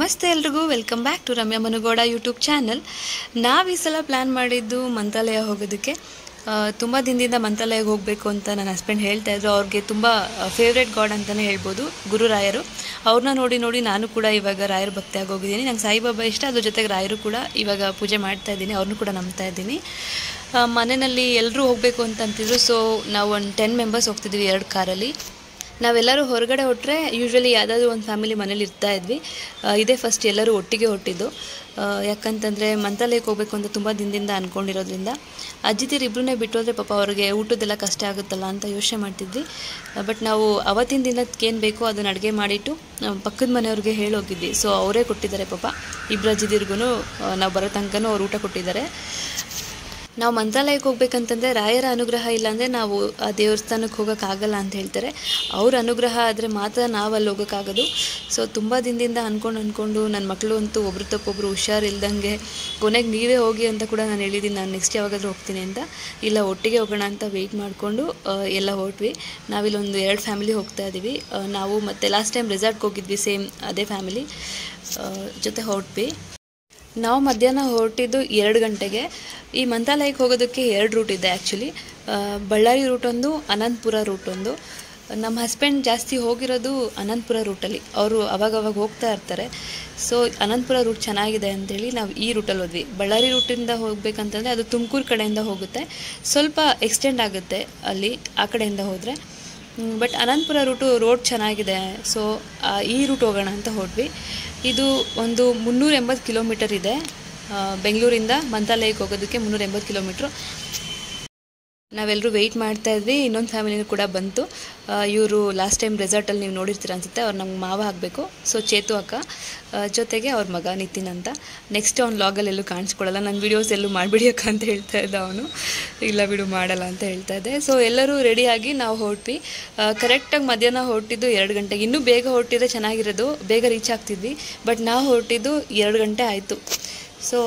ನಮಸ್ತೆ ಎಲ್ರಿಗೂ welcome back to Ramya Manu Gowda YouTube channel ನಾವು ಈ ಸಲ ಪ್ಲ್ಯಾನ್ ಮಾಡಿದ್ದು ಮಂತ್ರಾಲಯ ಹೋಗೋದಕ್ಕೆ ತುಂಬ ದಿನದಿಂದ ಮಂತ್ರಾಲಯಕ್ಕೆ ಹೋಗಬೇಕು ಅಂತ ನನ್ನ ಹಸ್ಬೆಂಡ್ ಹೇಳ್ತಾ ಇದ್ರು ಅವ್ರಿಗೆ ತುಂಬ ಫೇವ್ರೆಟ್ ಗಾಡ್ ಅಂತಲೇ ಹೇಳ್ಬೋದು ಗುರುರಾಯರು ಅವ್ರನ್ನ ನೋಡಿ ನೋಡಿ ನಾನು ಕೂಡ ಇವಾಗ ರಾಯರ ಭಕ್ತಿಯಾಗಿ ಹೋಗಿದ್ದೀನಿ ನಂಗೆ ಸಾಯಿಬಾಬಾ ಇಷ್ಟ ಅದ್ರ ಜೊತೆಗೆ ರಾಯರು ಕೂಡ ಇವಾಗ ಪೂಜೆ ಮಾಡ್ತಾ ಇದ್ದೀನಿ ಅವ್ರನ್ನೂ ಕೂಡ ನಂಬ್ತಾ ಇದ್ದೀನಿ ಆ, ಮನೆಯಲ್ಲಿ ಎಲ್ಲರೂ ಹೋಗಬೇಕು ಅಂತ ಅಂತಿದ್ರು ಸೊ ನಾವು ಒಂದು ಟೆನ್ ಮೆಂಬರ್ಸ್ ಹೋಗ್ತಿದ್ವಿ ಎರಡು ಕಾರಲ್ಲಿ ನಾವೆಲ್ಲರೂ ಹೊರಗಡೆ ಹೊಟ್ಟರೆ ಯೂಶ್ವಲಿ ಯಾವುದಾದ್ರೂ ಒಂದು ಫ್ಯಾಮಿಲಿ ಮನೇಲಿ ಇರ್ತಾ ಇದ್ವಿ ಆ, ಇದೇ ಫಸ್ಟ್ ಎಲ್ಲರೂ ಒಟ್ಟಿಗೆ ಹೊಟ್ಟಿದ್ದು ಆ, ಯಾಕಂತಂದರೆ ಮಂತ್ರಾಲಯಕ್ಕೆ ಹೋಗಬೇಕು ಅಂತ ತುಂಬ ದಿನದಿಂದ ಅಂದ್ಕೊಂಡಿರೋದ್ರಿಂದ ಅಜ್ಜಿತೀರು ಇಬ್ಬರನ್ನೇ ಬಿಟ್ಟು ಹೋದರೆ ಪಾಪ ಅವ್ರಿಗೆ ಊಟದ್ದೆಲ್ಲ ಕಷ್ಟ ಆಗುತ್ತಲ್ಲ ಅಂತ ಯೋಚನೆ ಮಾಡ್ತಿದ್ವಿ ಬಟ್ ನಾವು ಅವತ್ತಿನ ದಿನಕ್ಕೆ ಏನು ಬೇಕೋ ಅದನ್ನು ಅಡುಗೆ ಮಾಡಿಟ್ಟು ನಾವು ಪಕ್ಕದ ಮನೆಯವ್ರಿಗೆ ಹೇಳೋಗಿದ್ವಿ ಸೊ ಅವರೇ ಕೊಟ್ಟಿದ್ದಾರೆ ಪಾಪ ಇಬ್ಬರು ಅಜ್ಜಿದಿರ್ಗೂ ನಾವು ಬರೋ ತನಕನೂ ಅವ್ರು ಊಟ ಕೊಟ್ಟಿದ್ದಾರೆ ನಾವು ಮಂತ್ರಾಲಯಕ್ಕೆ ಹೋಗ್ಬೇಕಂತಂದರೆ ರಾಯರ ಅನುಗ್ರಹ ಇಲ್ಲಾಂದರೆ ನಾವು ಆ ದೇವಸ್ಥಾನಕ್ಕೆ ಹೋಗೋಕ್ಕಾಗಲ್ಲ ಅಂತ ಹೇಳ್ತಾರೆ ಅವ್ರ ಅನುಗ್ರಹ ಆದರೆ ಮಾತ್ರ ನಾವು ಅಲ್ಲಿ ಹೋಗೋಕ್ಕಾಗೋದು ಸೊ ತುಂಬ ದಿನದಿಂದ ಅಂದ್ಕೊಂಡು ಅಂದ್ಕೊಂಡು ನನ್ನ ಮಕ್ಕಳು ಅಂತೂ ಒಬ್ರು ತಪ್ಪೊಬ್ರು ಹುಷಾರಿಲ್ದಂಗೆ ಕೊನೆಗೆ ನೀವೇ ಹೋಗಿ ಅಂತ ಕೂಡ ನಾನು ಹೇಳಿದ್ದೀನಿ ನಾನು ನೆಕ್ಸ್ಟ್ ಯಾವಾಗಾದ್ರೂ ಹೋಗ್ತೀನಿ ಅಂತ ಇಲ್ಲ ಒಟ್ಟಿಗೆ ಹೋಗೋಣ ಅಂತ ವೆಯ್ಟ್ ಮಾಡಿಕೊಂಡು ಎಲ್ಲ ಹೊರಟ್ವಿ ನಾವಿಲ್ಲೊಂದು ಎರಡು ಫ್ಯಾಮಿಲಿ ಹೋಗ್ತಾ ಇದ್ದೀವಿ ಆ, ನಾವು ಮತ್ತು ಲಾಸ್ಟ್ ಟೈಮ್ ರೆಸಾರ್ಟ್ಗೆ ಹೋಗಿದ್ವಿ ಸೇಮ್ ಅದೇ ಫ್ಯಾಮಿಲಿ ಜೊತೆ ಹೊರಟ್ವಿ ನಾವು ಮಧ್ಯಾಹ್ನ ಹೊರಟಿದ್ದು ಎರಡು ಗಂಟೆಗೆ ಈ ಮಂತ್ರಾಲಯಕ್ಕೆ ಹೋಗೋದಕ್ಕೆ ಎರಡು ರೂಟ್ ಇದೆ ಆ್ಯಕ್ಚುಲಿ ಬಳ್ಳಾರಿ ರೂಟ್ ಒಂದು ಅನಂತಪುರ ರೂಟ್ ಒಂದು ನಮ್ಮ ಹಸ್ಬೆಂಡ್ ಜಾಸ್ತಿ ಹೋಗಿರೋದು ಅನಂತಪುರ ರೂಟಲ್ಲಿ ಅವರು ಅವಾಗವಾಗ ಹೋಗ್ತಾ ಇರ್ತಾರೆ ಸೊ ಅನಂತಪುರ ರೂಟ್ ಚೆನ್ನಾಗಿದೆ ಅಂತೇಳಿ ನಾವು ಈ ರೂಟಲ್ಲಿ ಹೋದ್ವಿ ಬಳ್ಳಾರಿ ರೂಟಿಂದ ಹೋಗ್ಬೇಕಂತಂದರೆ ಅದು ತುಮಕೂರು ಕಡೆಯಿಂದ ಹೋಗುತ್ತೆ ಸ್ವಲ್ಪ ಎಕ್ಸ್ಟೆಂಡ್ ಆಗುತ್ತೆ ಅಲ್ಲಿ ಆ ಕಡೆಯಿಂದ ಹೋದರೆ ಬಟ್ ಅನಂತಪುರ ರೂಟು ರೋಡ್ ಚೆನ್ನಾಗಿದೆ ಸೊ ಈ ರೂಟ್ ಹೋಗೋಣ ಅಂತ ಹೊರಟ್ವಿ ಇದು ಒಂದು ಮುನ್ನೂರ ಎಂಬತ್ತು ಕಿಲೋಮೀಟರ್ ಇದೆ ಆ, ಬೆಂಗಳೂರಿಂದ ಮಂತ್ರಾಲಯಕ್ಕೆ ಹೋಗೋದಕ್ಕೆ ಮುನ್ನೂರ ಎಂಬತ್ತು ಕಿಲೋಮೀಟ್ರು ನಾವೆಲ್ಲರೂ ವೆಯ್ಟ್ ಮಾಡ್ತಾ ಇದ್ವಿ ಇನ್ನೊಂದು ಫ್ಯಾಮಿಲಿನೂ ಕೂಡ ಬಂತು ಇವರು ಲಾಸ್ಟ್ ಟೈಮ್ ರೆಸಾರ್ಟಲ್ಲಿ ನೀವು ನೋಡಿರ್ತೀರ ಅನ್ಸುತ್ತೆ ಅವ್ರು ನಮ್ಗೆ ಮಾವ ಆಗಬೇಕು ಸೊ ಚೇತು ಅಕ್ಕ ಆ, ಜೊತೆಗೆ ಅವ್ರ ಮಗ ನಿತಿನ್ ಅಂತ ನೆಕ್ಸ್ಟ್ ಅವ್ನು ಲಾಗಲ್ಲಿ ಎಲ್ಲೂ ಕಾಣಿಸ್ಕೊಳ್ಳಲ್ಲ ನನ್ನ ವೀಡಿಯೋಸ್ ಎಲ್ಲೂ ಮಾಡಿಬಿಡಿ ಅಕ್ಕ ಅಂತ ಹೇಳ್ತಾ ಇದ್ದ ಅವನು ಇಲ್ಲ ಬಿಡು ಮಾಡಲ್ಲ ಅಂತ ಹೇಳ್ತಾ ಇದ್ದೆ ಸೊ ಎಲ್ಲರೂ ರೆಡಿಯಾಗಿ ನಾವು ಹೊರಟ್ವಿ ಕರೆಕ್ಟಾಗಿ ಮಧ್ಯಾಹ್ನ ಹೊರಟಿದ್ದು ಎರಡು ಗಂಟೆಗೆ ಇನ್ನೂ ಬೇಗ ಹೊರಟಿದ್ರೆ ಚೆನ್ನಾಗಿರೋದು ಬೇಗ ರೀಚ್ ಆಗ್ತಿದ್ವಿ ಬಟ್ ನಾವು ಹೊರಟಿದ್ದು ಎರಡು ಗಂಟೆ ಆಯಿತು ಸೊ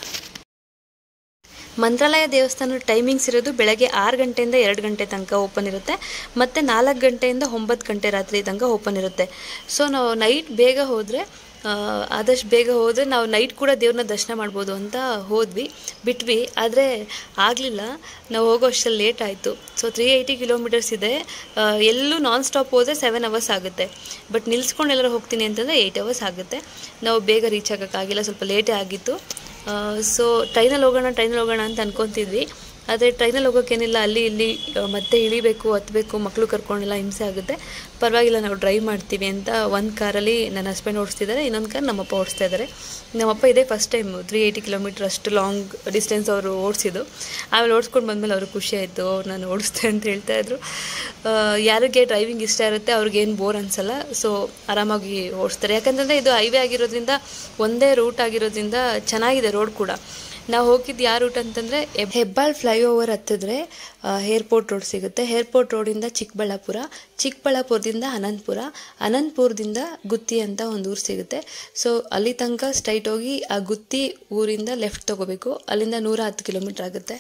ಮಂತ್ರಾಲಯ ದೇವಸ್ಥಾನದ ಟೈಮಿಂಗ್ಸ್ ಇರೋದು ಬೆಳಗ್ಗೆ ಆರು ಗಂಟೆಯಿಂದ ಎರಡು ಗಂಟೆ ತನಕ ಓಪನ್ ಇರುತ್ತೆ ಮತ್ತು ನಾಲ್ಕು ಗಂಟೆಯಿಂದ ಒಂಬತ್ತು ಗಂಟೆ ರಾತ್ರಿ ತನಕ ಓಪನ್ ಇರುತ್ತೆ ಸೊ ನಾವು ನೈಟ್ ಬೇಗ ಹೋದರೆ ಆದಷ್ಟು ಬೇಗ ಹೋದರೆ ನಾವು ನೈಟ್ ಕೂಡ ದೇವ್ರನ್ನ ದರ್ಶನ ಮಾಡ್ಬೋದು ಅಂತ ಹೋದ್ವಿ ಬಿಟ್ವಿ ಆದರೆ ಆಗಲಿಲ್ಲ ನಾವು ಹೋಗೋ ಅಷ್ಟರಲ್ಲಿ ಲೇಟ್ ಆಯಿತು ಸೊ ತ್ರೀ ಏಯ್ಟಿ ಕಿಲೋಮೀಟರ್ಸ್ ಇದೆ ಆ, ಎಲ್ಲೂ ನಾನ್ ಸ್ಟಾಪ್ ಹೋದರೆ ಸೆವೆನ್ ಅವರ್ಸ್ ಆಗುತ್ತೆ ಬಟ್ ನಿಲ್ಸ್ಕೊಂಡು ಎಲ್ಲರೂ ಹೋಗ್ತೀನಿ ಅಂತಂದರೆ ಏಯ್ಟ್ ಅವರ್ಸ್ ಆಗುತ್ತೆ ನಾವು ಬೇಗ ರೀಚ್ ಆಗೋಕ್ಕಾಗಿಲ್ಲ ಸ್ವಲ್ಪ ಲೇಟೇ ಆಗಿತ್ತು ಸೊ ಟ್ರೈನಲ್ಲಿ ಹೋಗೋಣ ಟ್ರೈನಲ್ಲಿ ಹೋಗೋಣ ಅಂತ ಅನ್ಕೊತಿದ್ವಿ ಆದರೆ ಟ್ರೈನಲ್ಲಿ ಹೋಗೋಕ್ಕೇನಿಲ್ಲ ಅಲ್ಲಿ ಇಲ್ಲಿ ಆ, ಮತ್ತೆ ಇಳಿಬೇಕು ಹತ್ತಬೇಕು ಮಕ್ಕಳು ಕರ್ಕೊಂಡೆಲ್ಲ ಹಿಂಸೆ ಆಗುತ್ತೆ ಪರವಾಗಿಲ್ಲ ನಾವು ಡ್ರೈವ್ ಮಾಡ್ತೀವಿ ಅಂತ ಒಂದು ಕಾರಲ್ಲಿ ನನ್ನ ಹಸ್ಬೆಂಡ್ ಓಡಿಸ್ತಿದ್ದಾರೆ ಇನ್ನೊಂದು ಕಾರ್ ನಮ್ಮಪ್ಪ ಓಡಿಸ್ತಾ ಇದ್ದಾರೆ ನಮ್ಮಪ್ಪ ಇದೇ first time three eighty kilometre ಅಷ್ಟು ಲಾಂಗ್ ಡಿಸ್ಟೆನ್ಸ್ ಅವರು ಓಡಿಸಿದ್ದು ಆಮೇಲೆ ಓಡಿಸ್ಕೊಂಡು ಬಂದಮೇಲೆ ಅವ್ರಿಗೆ ಖುಷಿ ಆಯಿತು ನಾನು ಓಡಿಸ್ತೆ ಅಂತ ಹೇಳ್ತಾ ಇದ್ರು ಆ, ಯಾರಿಗೆ ಡ್ರೈವಿಂಗ್ ಇಷ್ಟ ಇರುತ್ತೆ ಅವ್ರಿಗೇನು ಬೋರ್ ಅನ್ಸಲ್ಲ ಸೊ ಆರಾಮಾಗಿ ಓಡಿಸ್ತಾರೆ ಯಾಕಂತಂದರೆ ಇದು ಹೈವೇ ಆಗಿರೋದ್ರಿಂದ ಒಂದೇ ರೂಟ್ ಆಗಿರೋದ್ರಿಂದ ಚೆನ್ನಾಗಿದೆ ರೋಡ್ ಕೂಡ ನಾವು ಹೋಗಿದ್ದು ಯಾವ ರೂಟ್ ಅಂತಂದರೆ ಹೆಬ್ಬಾಳ್ ಫ್ಲೈಓವರ್ ಹತ್ತಿದ್ರೆ ಏರ್ಪೋರ್ಟ್ ರೋಡ್ ಸಿಗುತ್ತೆ ಏರ್ಪೋರ್ಟ್ ರೋಡಿಂದ ಚಿಕ್ಕಬಳ್ಳಾಪುರ ಚಿಕ್ಕಬಳ್ಳಾಪುರದಿಂದ ಅನಂತಪುರ ಅನಂತಪುರದಿಂದ ಗುತ್ತಿ ಅಂತ ಒಂದು ಊರು ಸಿಗುತ್ತೆ ಸೊ ಅಲ್ಲಿ ತನಕ ಸ್ಟ್ರೈಟ್ ಹೋಗಿ ಆ ಗುತ್ತಿ ಊರಿಂದ ಲೆಫ್ಟ್ ತಗೋಬೇಕು ಅಲ್ಲಿಂದ ನೂರ ಹತ್ತು ಕಿಲೋಮೀಟ್ರ್ ಆಗುತ್ತೆ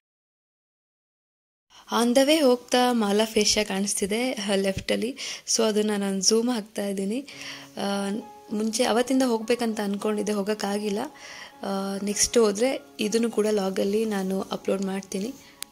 ಆನ್ ದ ವೇ ಹೋಗ್ತಾ ಮಾಲಾ ಫೇಶಿಯಾ ಕಾಣಿಸ್ತಿದೆ ಲೆಫ್ಟಲ್ಲಿ ಸೊ ಅದನ್ನು ನಾನು ಝೂಮ್ ಹಾಕ್ತಾ ಇದ್ದೀನಿ ಆ, ಮುಂಚೆ ಅವತ್ತಿಂದ ಹೋಗ್ಬೇಕಂತ ಅಂದ್ಕೊಂಡಿದ್ದೆ ಹೋಗೋಕ್ಕಾಗಿಲ್ಲ ನೆಕ್ಸ್ಟ್ ಹೋದರೆ ಇದನ್ನು ಕೂಡ ಲಾಗಲ್ಲಿ ನಾನು ಅಪ್ಲೋಡ್ ಮಾಡ್ತೀನಿ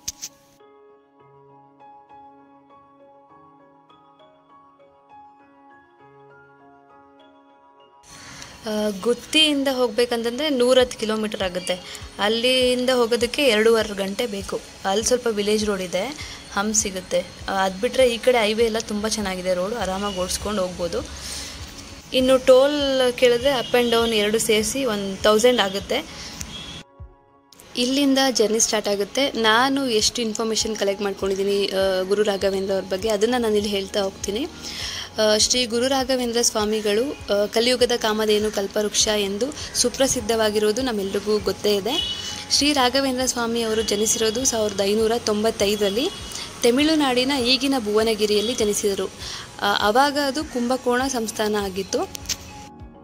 ಆ, ಗುತ್ತಿಯಿಂದ ಹೋಗ್ಬೇಕಂತಂದರೆ ನೂರತ್ತು ಕಿಲೋಮೀಟರ್ ಆಗುತ್ತೆ ಅಲ್ಲಿಂದ ಹೋಗೋದಕ್ಕೆ ಎರಡೂವರೆ ಗಂಟೆ ಬೇಕು ಅಲ್ಲಿ ಸ್ವಲ್ಪ ವಿಲೇಜ್ ರೋಡ್ ಇದೆ ಹಮ್ ಸಿಗುತ್ತೆ ಅದು ಬಿಟ್ಟರೆ ಈ ಕಡೆ ಹೈವೇ ಎಲ್ಲ ತುಂಬ ಚೆನ್ನಾಗಿದೆ ರೋಡು ಆರಾಮಾಗಿ ಓಡಿಸ್ಕೊಂಡು ಹೋಗ್ಬೋದು ಇನ್ನು ಟೋಲ್ ಕೇಳಿದ್ರೆ ಅಪ್ ಆ್ಯಂಡ್ ಡೌನ್ ಎರಡು ಸೇರಿಸಿ ಒಂದು ತೌಸಂಡ್ ಆಗುತ್ತೆ ಇಲ್ಲಿಂದ ಜರ್ನಿ ಸ್ಟಾರ್ಟ್ ಆಗುತ್ತೆ ನಾನು ಎಷ್ಟು ಇನ್ಫಾರ್ಮೇಷನ್ ಕಲೆಕ್ಟ್ ಮಾಡ್ಕೊಂಡಿದ್ದೀನಿ ಆ, ಗುರು ರಾಘವೇಂದ್ರ ಅವ್ರ ಬಗ್ಗೆ ಅದನ್ನು ನಾನು ಇಲ್ಲಿ ಹೇಳ್ತಾ ಹೋಗ್ತೀನಿ ಆ, ಶ್ರೀ ಗುರು ರಾಘವೇಂದ್ರ ಸ್ವಾಮಿಗಳು ಆ, ಕಲಿಯುಗದ ಕಾಮಧೇನು ಕಲ್ಪವೃಕ್ಷ ಎಂದು ಸುಪ್ರಸಿದ್ಧವಾಗಿರೋದು ನಮ್ಮೆಲ್ರಿಗೂ ಗೊತ್ತೇ ಇದೆ ಶ್ರೀ ರಾಘವೇಂದ್ರ ಸ್ವಾಮಿ ಅವರು ಜನಿಸಿರೋದು ಸಾವಿರದ ಐನೂರ ತೊಂಬತ್ತೈದರಲ್ಲಿ ತಮಿಳುನಾಡಿನ ಈಗಿನ ಭುವನಗಿರಿಯಲ್ಲಿ ಜನಿಸಿದರು ಆ, ಆವಾಗ ಅದು ಕುಂಭಕೋಣ ಸಂಸ್ಥಾನ ಆಗಿತ್ತು